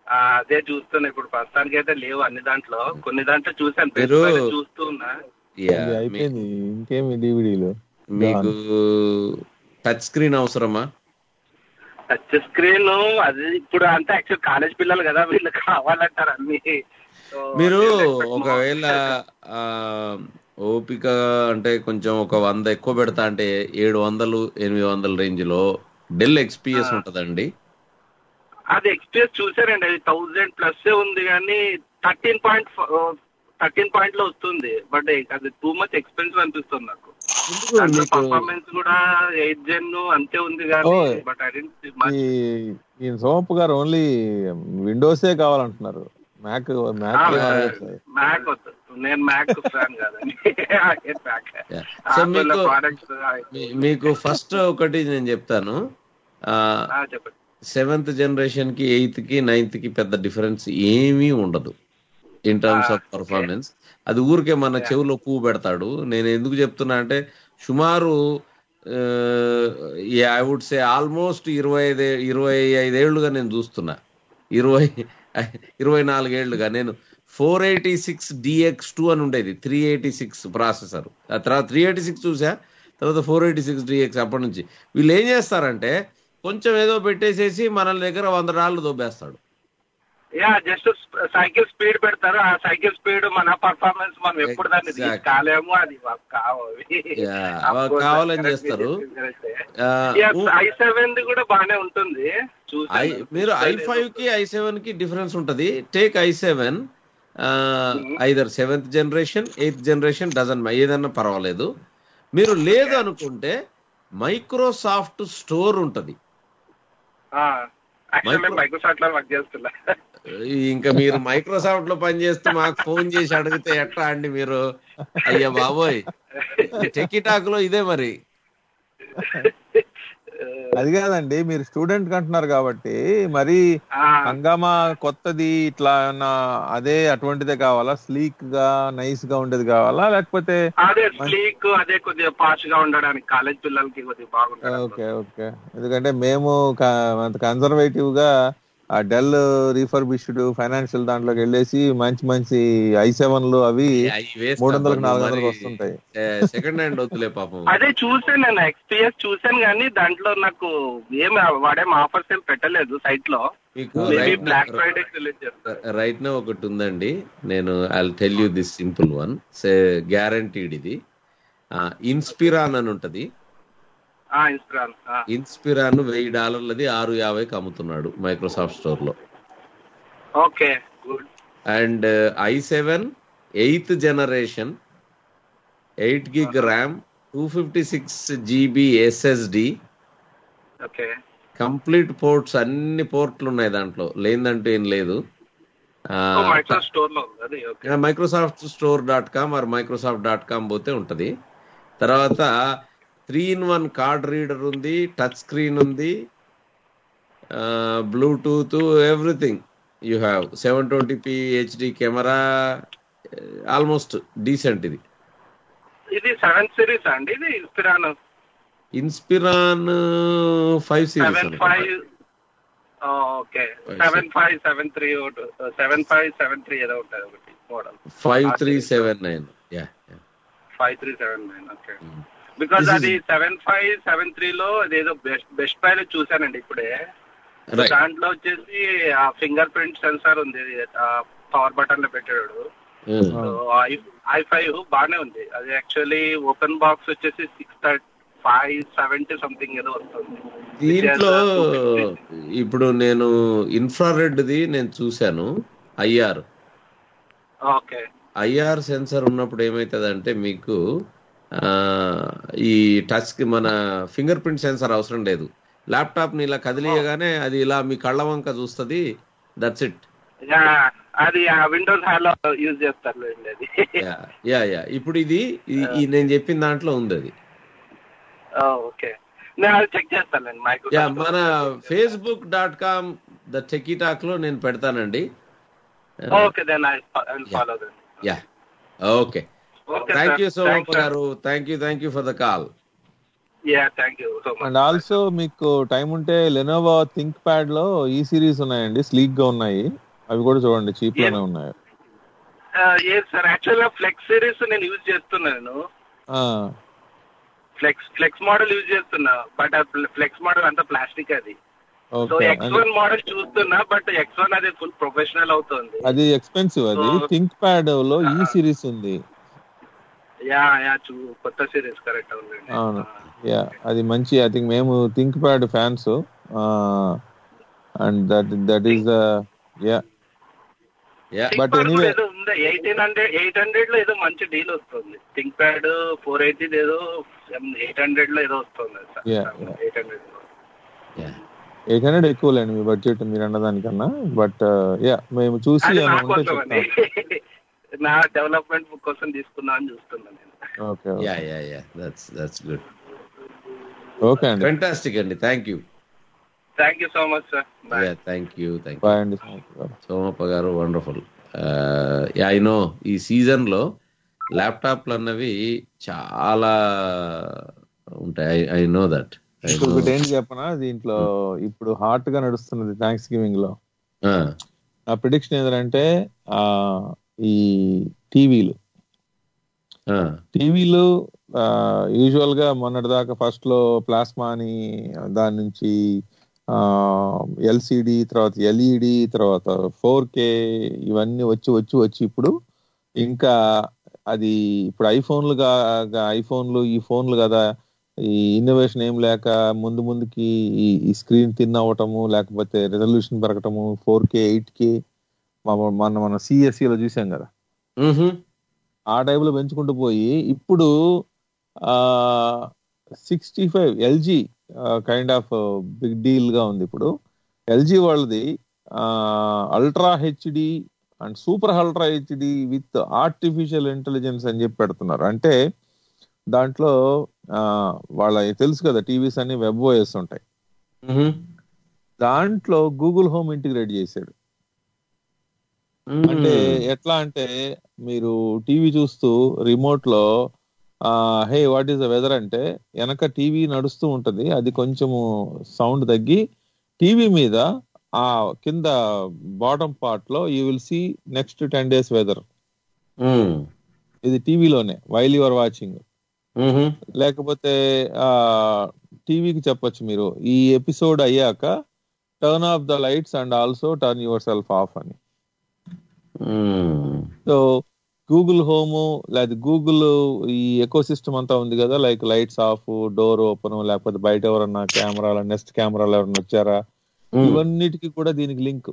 ఆ, అదే చూస్తున్నా ఇప్పుడు ప్రస్తుతానికి అయితే లేవు అన్ని దాంట్లో కొన్ని దాంట్లో చూసాను Best మీరు- Buy లో చూస్తూ ఉన్నా యా ఇది అయిపోయింది ఇంకేమి డివిడీలు మీకు టచ్ స్క్రీన్ అవసరమా టచ్ స్క్రీన్ అది ఇప్పుడు అంతా యాక్చువల్ కాలేజ్ పిల్లలు కదా వీళ్ళు కావాలంటారు అన్ని So, మీరు నేను expect ఒకవేళ ఆ, ఓపిక అంటే కొంచెం ఒక వంద ఎక్కువ పెడతా అంటే ఏడు వందలు ఎనిమిది వందల రేంజ్ లో డెల్ ఎక్స్పీఎస్ ఉంటదండి అది ఎక్స్పీరియన్స్ చూసారండి అది థౌజండ్ ప్లస్ ఉంది కానీ థర్టీన్ పాయింట్ థర్టీన్ పాయింట్ లో వస్తుంది బట్ అది టూ మచ్ ఎక్స్పెన్సివ్ అనిపిస్తుంది నాకు దాంట్లో మీకు- పర్ఫార్మెన్స్ కూడా ఎయిట్ జెన్ అంతే ఉంది కానీ ఓ, బట్ ఐ డెంట్ ఈ ఈ సోమప్ గారు ఓన్లీ విండోసే కావాలంటున్నారు మ్యాక్ మ్యాక్ మ్యాక్ వద్దు నేను మ్యాక్ ఫ్యాన్ కాదండి మ్యాక్ సో మీకు ప్రోడక్ట్స్ మీ- మీకు ఫస్ట్ ఒకటి నేను చెప్తాను చెప్పండి సెవెంత్ జనరేషన్ కి ఎయిత్ కి నైన్త్ కి పెద్ద డిఫరెన్స్ ఏమీ ఉండదు ఇన్ టర్మ్స్ ఆఫ్ పర్ఫార్మెన్స్ అది ఊరికే మన చెవిలో పువ్వు పెడతాడు నేను ఎందుకు చెప్తున్నా అంటే సుమారు ఐ వుడ్ సే ఆల్మోస్ట్ ఇరవై ఐదు ఇరవై ఐదేళ్లుగా నేను చూస్తున్నా ఇరవై ఇరవై నాలుగేళ్లుగా నేను four eighty six DX two అని ఉండేది త్రీ ఎయిటీ సిక్స్ ప్రాసెసర్ ఆ తర్వాత త్రీ ఎయిటీ సిక్స్ చూసా తర్వాత ఫోర్ ఎయిటీ సిక్స్ డిఎక్స్ అప్పటి నుంచి వీళ్ళు ఏం చేస్తారంటే కొంచెం ఏదో పెట్టేసేసి మన దగ్గర వంద డాలర్లు దొబ్బేస్తాడు యా జస్ట్ సైకిల్ స్పీడ్ పెడతారు ఆ సైకిల్ స్పీడ్ మన పర్ఫార్మెన్స్ మనం ఎప్పుడు దాన్ని Exactly. కాలేము అది మాకు కావాలి Yeah, అవి కావాలని చేస్తారు ఆ, ఊ- ఐ సెవెన్ కూడా బాగానే ఉంటుంది ఐ చూసాను మీరు ఐ ఫైవ్ కి ఐ సెవెన్ కి డిఫరెన్స్ ఉంటది take I seven either seventh generation eighth generation dozen ఏదన్నా పర్వాలేదు మీరు లేదు అనుకుంటే మైక్రోసాఫ్ట్ స్టోర్ ఉంటది యాక్చువల్ నేను మైక్రోసాఫ్ట్ లో వర్క్ చేస్తున్నా ఇంకా మీరు మైక్రోసాఫ్ట్ లో పనిచేస్తూ మాకు ఫోన్ చేసి అడిగితే ఎట్లా అండి మీరు అయ్యా బాబోయ్ టెకిటాక్ లో ఇదే మరి అది కాదండి మీరు స్టూడెంట్ అంటున్నారు కాబట్టి మరి హంగామా కొత్తది ఇట్లా ఏమన్నా అదే అటువంటిదే కావాలా స్లీక్ గా నైస్ గా ఉండేది కావాలా లేకపోతే అదే స్లీక్ అదే కొద్దిగా పాష్ గా ఉండడానికి కాలేజ్ పిల్లలకి కొద్దిగా బాగుంటుంది ఓకే ఓకే ఎందుకంటే మేము కన్సర్వేటివ్ గా ఆ డెల్ రీఫర్బిష్డ్ ఫైనాన్షియల్ దాంట్లోకి వెళ్ళేసి మంచి మంచి ఐ సెవెన్లు అవి మూడు వందలకు నాలుగు వందలకు వస్తుంటాయి సెకండ్ హ్యాండ్ వద్దులే పాపం అదే చూసాను నేను ఎక్స్పీఎస్ చూసాను కానీ దాంట్లో నాకు ఏం వాడేం ఆఫర్స్ ఏం పెట్టలేదు సైట్ లో మీకు maybe right black now- Friday release చేస్తారు రైట్ నా ఒకటి ఉందండి నేను I tell you this simple one say guaranteed ఇది ఇన్స్పిరాన్ అని ఉంటది ఆ ఇన్స్టాగ్రామ్ ఇన్స్పిరాన్ వెయ్యి డాలర్లది ఆరు యాభైకి అమ్ముతున్నాడు మైక్రోసాఫ్ట్ స్టోర్ లో okay good and I seven eighth generation eight gig RAM two fifty six GB SSD okay complete ports అన్ని పోర్ట్లు ఉన్నాయి దాంట్లో లేదంటూ ఏం లేదు మైక్రోసాఫ్ట్ స్టోర్ లో ఉంది అది okay Microsoft store dot com or Microsoft dot com పోతే ఉంటది తర్వాత three in one card reader ఉంది టచ్ స్క్రీన్ ఉంది Bluetooth everything you have seven twenty p HD camera almost decent ఇది ఇది సెవెన్ సిరీస్ అండి ఇది Inspiron Inspiron five seven series five okay seven five seven three seven five seven three ఏదో ఉంటుంది ఒకటి model five three seven nine yeah five three seven nine okay because This is- అది seven five seven three లో అదేదో best best Buy లో చూసానండి ఇప్పుడే Right. దాంట్లో వచ్చేసి ఆ ఫింగర్ ప్రింట్ సెన్సార్ ఉంది పవర్ బటన్ లో పెట్టాడు సో ఐ ఫైవ్ బాగానే ఉంది అది యాక్చువల్లీ ఓపెన్ బాక్స్ వచ్చేసి six thirty five seventy something ఏదో వస్తుంది దీంట్లో ఇప్పుడు నేను ఇన్ఫ్రారెడ్ది నేను చూశాను ఐఆర్ ఓకే ఐఆర్ సెన్సర్ ఉన్నప్పుడు ఏమవుతుందంటే మీకు ఆ, ఈ టచ్ కి మన ఫింగర్ ప్రింట్ సెన్సర్ అవసరం లేదు ల్యాప్టాప్ ని ఇలా కదిలియగానే అది ఇలా మీ కళ్ళ వంక చూస్తుంది దట్స్ ఇట్ అది ఆ విండోస్ హాలో యూజ్ చేస్తారు అది యా యా ఇప్పుడు ఇది ఈ- ఈ నేను చెప్పిన దాంట్లో ఉంది అది ఓకే నేను అది చెక్ చేస్తానండి మైక్రో యా మన Facebook dot com the Techie Talk లో నేను పెడతానండి okay then I follow then yeah okay Okay, thank sir. You so Thanks, much sir. గారు thank you thank you for the call yeah thank you so much and also మీకు time ఉంటే Lenovo ThinkPad లో ఈ series ఉన్నాయండి sleek గా ఉన్నాయి అవి కూడా చూడండి చీప్ లోనే ఉన్నాయి ఏ సార్ యాక్చువల్ గా ఫ్లెక్స్ సిరీస్ నేను యూజ్ చేస్తున్నాను ఆ, ఫ్లెక్స్ ఫ్లెక్స్ మోడల్ యూజ్ చేస్తున్నా బట్ ఆ ఫ్లెక్స్ మోడల్ అంతా ప్లాస్టిక్ అది so okay X one model చూస్తున్నా బట్ ఎక్స్ వన్ అది ఫుల్ ప్రొఫెషనల్ అవుతుంది అది ఎక్స్పెన్సివ్ అది So- థింక్ ప్యాడ్ లో ఈ సిరీస్ ఉంది యా యా చూ కొత్త సిరీస్ కరెక్ట్ అవునండి అవును యా అది మంచి ఐ థింక్ మేము ThinkPad fans and that that is yeah but anyway ఏదో ఉందా ఎయిటీన్ హండ్రెడ్ ఎయిట్ హండ్రెడ్ లో ఏదో మంచి డీల్ వస్తుంది థింక్ ప్యాడ్ ఫోర్ ఎయిటీ ఏదో ఎయిట్ హండ్రెడ్ లో ఏదో వస్తుంది yeah eight hundred eight hundred ఎక్కువ లేండి మీ బడ్జెట్ మీరు అన్నదానికన్నా బట్ యా మేము చూసి అది నా ఏమైనా ఉంటే కోసం అండి చెప్తాం నా డెవలప్మెంట్ కోసం తీసుకుందాం అని చూస్తున్నాను నేను okay yeah yeah yeah that's that's good okay అండి ఫెంటాస్టిక్ అండి thank you thank you so much sir yeah thank you thank bye అండి Somappa garu wonderful yeah I know ఈ సీజన్ లో ల్యాప్టాప్లు అన్నవి చాలా ఉంటాయి ఐ నో దట్ ఇంకొకటి ఏంటి చెప్పనా దీంట్లో ఇప్పుడు హాట్ గా నడుస్తున్నది థ్యాంక్స్ గివింగ్ లో నా ప్రిడిక్షన్ ఏంటంటే ఆ ఈ టీవీలు టీవీలు యూజువల్ గా మొన్నటి దాకా ఫస్ట్ లో ప్లాస్మా అని దాని నుంచి ఎల్సిడి తర్వాత ఎల్ఈడి తర్వాత ఫోర్ కే ఇవన్నీ వచ్చి వచ్చి వచ్చి ఇప్పుడు ఇంకా అది ఇప్పుడు ఐఫోన్లు ఐఫోన్లు ఈ ఫోన్లు కదా ఈ ఇన్నోవేషన్ ఏం లేక ముందు ముందుకి ఈ ఈ స్క్రీన్ తిన్ అవ్వటము లేకపోతే రెజల్యూషన్ పెరగటము ఫోర్ కే ఎయిట్ కే మన మన సిఎస్సి లో చూసాం కదా ఆ టైప్ లో పెంచుకుంటూ పోయి ఇప్పుడు ఆ sixty five LG kind of big deal గా ఉంది ఇప్పుడు ఎల్జీ వాళ్ళది ultra HD and super ultra HD with artificial intelligence అని చెప్పి పెడుతున్నారు అంటే దాంట్లో ఆ, వాళ్ళ తెలుసు కదా టీవీస్ అన్ని వెబ్ ఓఎస్ ఉంటాయి దాంట్లో గూగుల్ హోమ్ ఇంటిగ్రేట్ చేశాడు అంటే ఎట్లా అంటే మీరు టీవీ చూస్తూ రిమోట్ లో hey what is the weather అంటే వెనక టీవీ నడుస్తూ ఉంటది అది కొంచెము సౌండ్ తగ్గి టీవీ మీద ఆ కింద బాటమ్ పార్ట్ లో you will see next ten days weather ఇది టీవీలోనే వైల్ యువర్ వాచింగ్ లేకపోతే ఆ టీవీకి చెప్పొచ్చు మీరు ఈ ఎపిసోడ్ అయ్యాక turn off the lights and also turn yourself off అని సో గూగుల్ హోమ్ లేదా గూగుల్ ఈ ఎకో సిస్టమ్ అంతా ఉంది కదా like lights off door open లేకపోతే బయట ఎవరన్నా కెమెరాలు నెక్స్ట్ కెమెరాలు ఎవరన్నా వచ్చారా ఇవన్నిటికి కూడా దీనికి link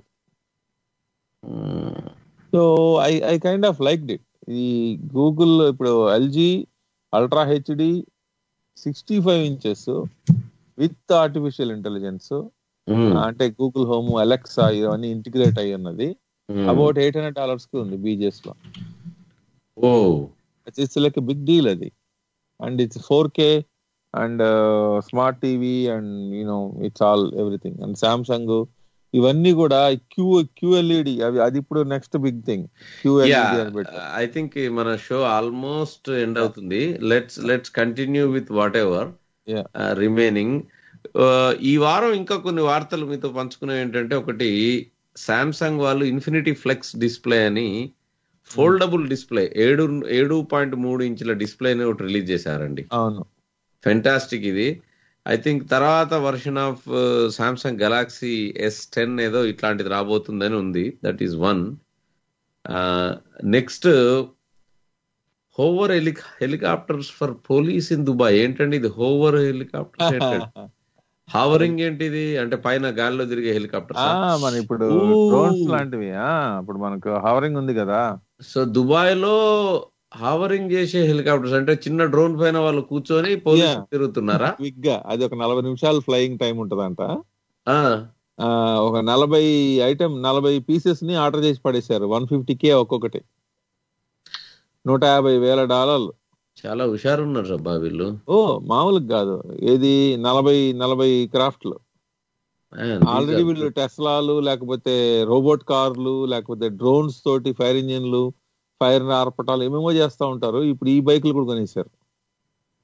so I I kind of like it ఈ గూగుల్ ఇప్పుడు LG ultra HD sixty five inches with artificial intelligence అంటే గూగుల్ హోమ్ అలెక్సా ఇవన్నీ ఇంటిగ్రేట్ అయ్యి ఉన్నది అబౌట్ ఎయిట్ హండ్రెడ్ డాలర్స్ కి ఉంది బీజేఎస్ లో oh it's like big deal అది and it's four K and smart TV and you know it's all everything and Samsung ఇవన్నీ కూడా క్యూ క్యూఎల్ఈడి అవి అది ఇప్పుడు నెక్స్ట్ బిగ్ థింగ్ క్యూఎల్ఈడి అని పెట్టి ఐ థింక్ మన షో ఆల్మోస్ట్ ఎండ్ అవుతుంది let's let's continue with whatever remaining ఈ వారం ఇంకా కొన్ని వార్తలు మీతో పంచుకునేవి ఏంటంటే ఒకటి సామ్సంగ్ వాళ్ళు ఇన్ఫినిటీ ఫ్లెక్స్ డిస్ప్లే అని ఫోల్డబుల్ డిస్ప్లే ఏడు ఏడు పాయింట్ మూడు ఇంచుల డిస్ప్లేని ఒకటి రిలీజ్ చేశారండి అవును ఫెంటాస్టిక్ ఇది ఐ థింక్ తర్వాత version of Samsung Galaxy S ten ఏదో ఇట్లాంటిది రాబోతుందని ఉంది that is one next hover heli helicopters for police in Dubai ఏంటండి ఇది హోవర్ హెలికాప్టర్స్ ఏంటండి హావరింగ్ ఏంటిది అంటే పైన గాలిలో తిరిగే హెలికాప్టర్ ఆ, మన ఇప్పుడు డ్రోన్స్ లాంటివి ఆ, ఇప్పుడు మనకు హవరింగ్ ఉంది కదా సో దుబాయ్ లో హావరింగ్ చేసే హెలికాప్టర్స్ అంటే చిన్న డ్రోన్ పైన వాళ్ళు కూర్చొని పోలీసు తిరుగుతున్నారా క్విక్ గా అది ఒక నలభై నిమిషాలు ఫ్లయింగ్ టైం ఉంటదంట ఆ, ఆ, ఒక నలభై ఐటమ్ నలభై పీసెస్ ని ఆర్డర్ చేసి పడేశారు వన్ ఫిఫ్టీ కే ఒక్కొక్కటి నూట యాభై వేల డాలర్లు చాలా హుషారు ఉన్నారు అబ్బా వీళ్ళు ఓ మామూలుగా కాదు ఏది నలభై నలభై క్రాఫ్ట్లు ఆల్రెడీ వీళ్ళు టెస్లాలు లేకపోతే రోబోట్ కార్లు లేకపోతే డ్రోన్స్ తోటి ఫైర్ ఇంజిన్లు ఫైర్ ఆర్పటాలు ఏమేమో చేస్తా ఉంటారు ఇప్పుడు ఈ బైకులు కూడా కొనేసారు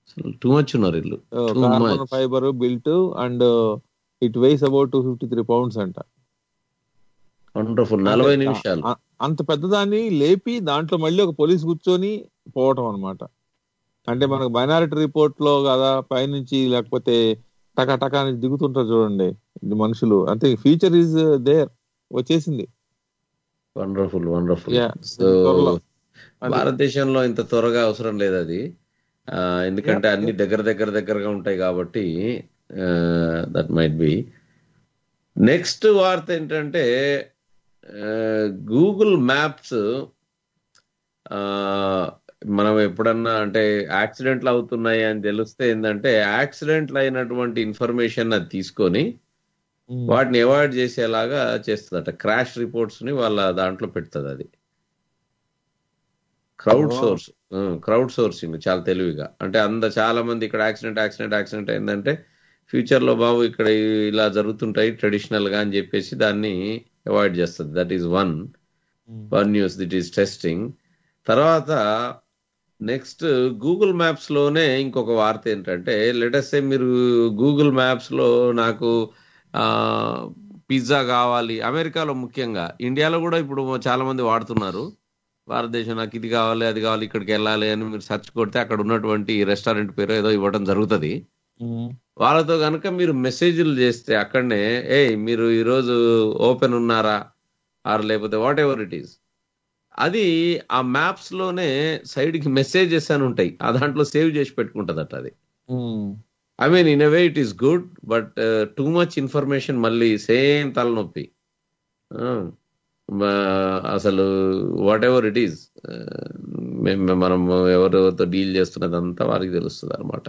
టూ మచ్ ఉన్నారు ఇల్లు too carbon much fiber built and it weighs about two fifty three pounds అంట వండర్ఫుల్ నలభై అంటే, నిమిషాలు ఆ- అంత పెద్దదాన్ని లేపి దాంట్లో మళ్ళీ ఒక పోలీస్ కూర్చొని పోవటం అన్నమాట అంటే మనకు మైనారిటీ రిపోర్ట్ లో కదా పైనుంచి లేకపోతే టకా టకా నుంచి దిగుతుంటారు చూడండి ఇది మనుషులు అంతే ఫీచర్ ఈజ్ దేర్ వచ్చేసింది వండర్ఫుల్ వండర్ఫుల్ Yeah, సో త్వరలో. అది. భారతదేశంలో ఇంత త్వరగా అవసరం లేదు అది ఆ, ఎందుకంటే Yeah. అన్ని దగ్గర దగ్గర దగ్గరగా ఉంటాయి కాబట్టి దట్ మైట్ బి నెక్స్ట్ వార్త ఏంటంటే గూగుల్ మ్యాప్స్ మనం ఎప్పుడన్నా అంటే యాక్సిడెంట్లు అవుతున్నాయి అని తెలిస్తే ఏంటంటే యాక్సిడెంట్లు అయినటువంటి ఇన్ఫర్మేషన్ అది తీసుకొని వాటిని అవాయిడ్ చేసేలాగా చేస్తుందట క్రాష్ రిపోర్ట్స్ ని వాళ్ళ దాంట్లో పెడుతుంది అది crowd Oh. Source crowd sourcing చాలా తెలివిగా అంటే అంద చాలా మంది ఇక్కడ యాక్సిడెంట్ యాక్సిడెంట్ యాక్సిడెంట్ అయిందంటే ఫ్యూచర్ లో బాబు ఇక్కడ ఇలా జరుగుతుంటాయి ట్రెడిషనల్ గా అని చెప్పేసి దాన్ని అవాయిడ్ చేస్తుంది that is one one news that is testing తర్వాత నెక్స్ట్ గూగుల్ మ్యాప్స్ లోనే ఇంకొక వార్త ఏంటంటే లెటెస్ట్ మీరు గూగుల్ మ్యాప్స్ లో నాకు పిజ్జా కావాలి అమెరికాలో ముఖ్యంగా ఇండియాలో కూడా ఇప్పుడు చాలా మంది వాడుతున్నారు భారతదేశం నాకు ఇది కావాలి అది కావాలి ఇక్కడికి వెళ్ళాలి అని మీరు సెర్చ్ కొడితే అక్కడ ఉన్నటువంటి రెస్టారెంట్ పేరు ఏదో ఇవ్వడం జరుగుతుంది వాళ్ళతో కనుక మీరు మెసేజ్లు చేస్తే అక్కడనే ఏ మీరు ఈరోజు ఓపెన్ ఉన్నారా ఆర్ లేకపోతే వాట్ ఎవర్ ఇట్ ఈస్ అది ఆ మ్యాప్స్ లోనే సైడ్ కి మెసేజెస్ అని ఉంటాయి ఆ దాంట్లో సేవ్ చేసి పెట్టుకుంటదట అది I mean in way it is good but too much information మళ్ళీ సేమ్ తలనొప్పి Uh, మా- అసలు వాట్ ఎవర్ ఇట్ ఈస్ మనం ఎవరెవరితో డీల్ చేస్తున్నదంతా వారికి తెలుస్తుంది అనమాట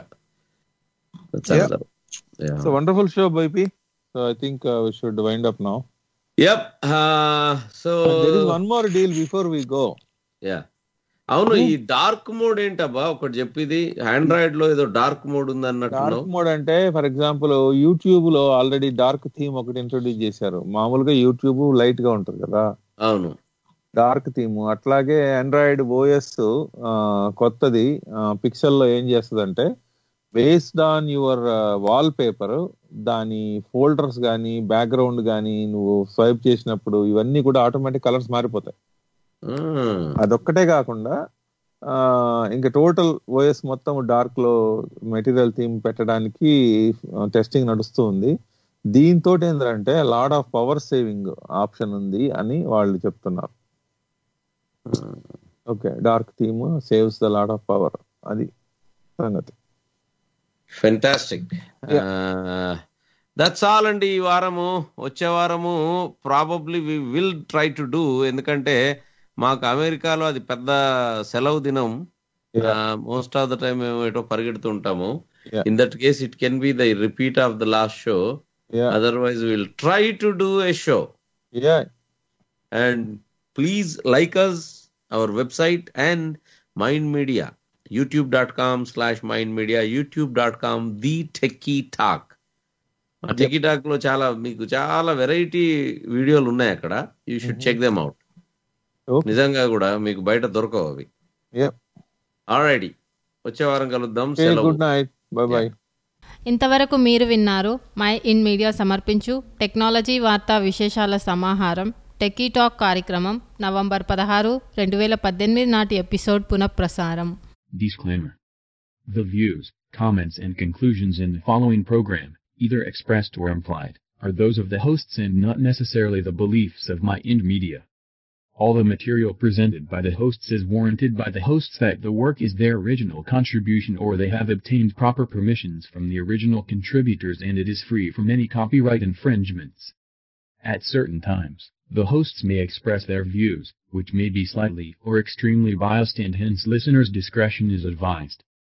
సో వండర్ఫుల్ షో బైపి so I think we should wind up now yup so there is one more deal before we go yeah అవును ఈ డార్క్ మోడ్ ఏంటబ్బా ఒకటి చెప్పిది ఆండ్రాయిడ్ లో ఏదో డార్క్ మోడ్ ఉంది అన్నట్టు డార్క్ మోడ్ అంటే ఫర్ ఎగ్జాంపుల్ యూట్యూబ్ లో ఆల్రెడీ డార్క్ థీమ్ ఒకటి ఇంట్రొడ్యూస్ చేశారు మామూలుగా యూట్యూబ్ లైట్ గా ఉంటది కదా అవును డార్క్ థీమ్ అట్లాగే ఆండ్రాయిడ్ ఓఎస్ కొత్తది పిక్సెల్ లో ఏం చేస్తుందంటే based on your wallpaper దాని ఫోల్డర్స్ కానీ బ్యాక్గ్రౌండ్ కానీ నువ్వు స్వైప్ చేసినప్పుడు ఇవన్నీ కూడా ఆటోమేటిక్ కలర్స్ మారిపోతాయి అదొక్కటే కాకుండా ఆ, ఇంకా టోటల్ ఓఎస్ మొత్తం డార్క్ లో మెటీరియల్ థీమ్ పెట్టడానికి టెస్టింగ్ నడుస్తూ ఉంది దీంతో ఏంటంటే lot of power saving option ఉంది అని వాళ్ళు చెప్తున్నారు okay dark theme saves the lot of power అది సంగతి ఫెంటాస్టిక్ దట్స్ ఆల్ అండి ఈ వారము వచ్చే వారము probably we will try to do ఎందుకంటే మాకు అమెరికాలో అది పెద్ద సెలవు దినం మోస్ట్ ఆఫ్ ద టైం మేము ఎటో పరిగెడుతూ ఉంటాము in that case it can be the repeat of the last show otherwise will try to do a show and please like us our website and mind media YouTube dot com slash mind media YouTube dot com the techie talk ఆ techie talk లో చాలా మీకు చాలా variety వీడియోలు ఉన్నాయి అక్కడ you should check them out నిజంగా కూడా మీకు బయట దొరకవు అవి ఆల్రెడీ వచ్చే వారం కలుద్దాం సెలవు గుడ్ నైట్ బై బై ఇంతవరకు మీరు విన్నారు మై ఇన్ మీడియా సమర్పించు టెక్నాలజీ వార్తా విశేషాల సమాహారం టెకీ టాక్ కార్యక్రమం నవంబర్ పదహారు రెండు వేల పద్దెనిమిది నాటి ఎపిసోడ్ పునఃప్రసారం Disclaimer. The views, comments and conclusions in the following program, either expressed or implied, are those of the hosts and not necessarily the beliefs of My Ind Media. All the material presented by the hosts is warranted by the hosts that the work is their original contribution or they have obtained proper permissions from the original contributors and it is free from any copyright infringements. At certain times, the hosts may express their views, which may be slightly or extremely biased and hence listeners' discretion is advised.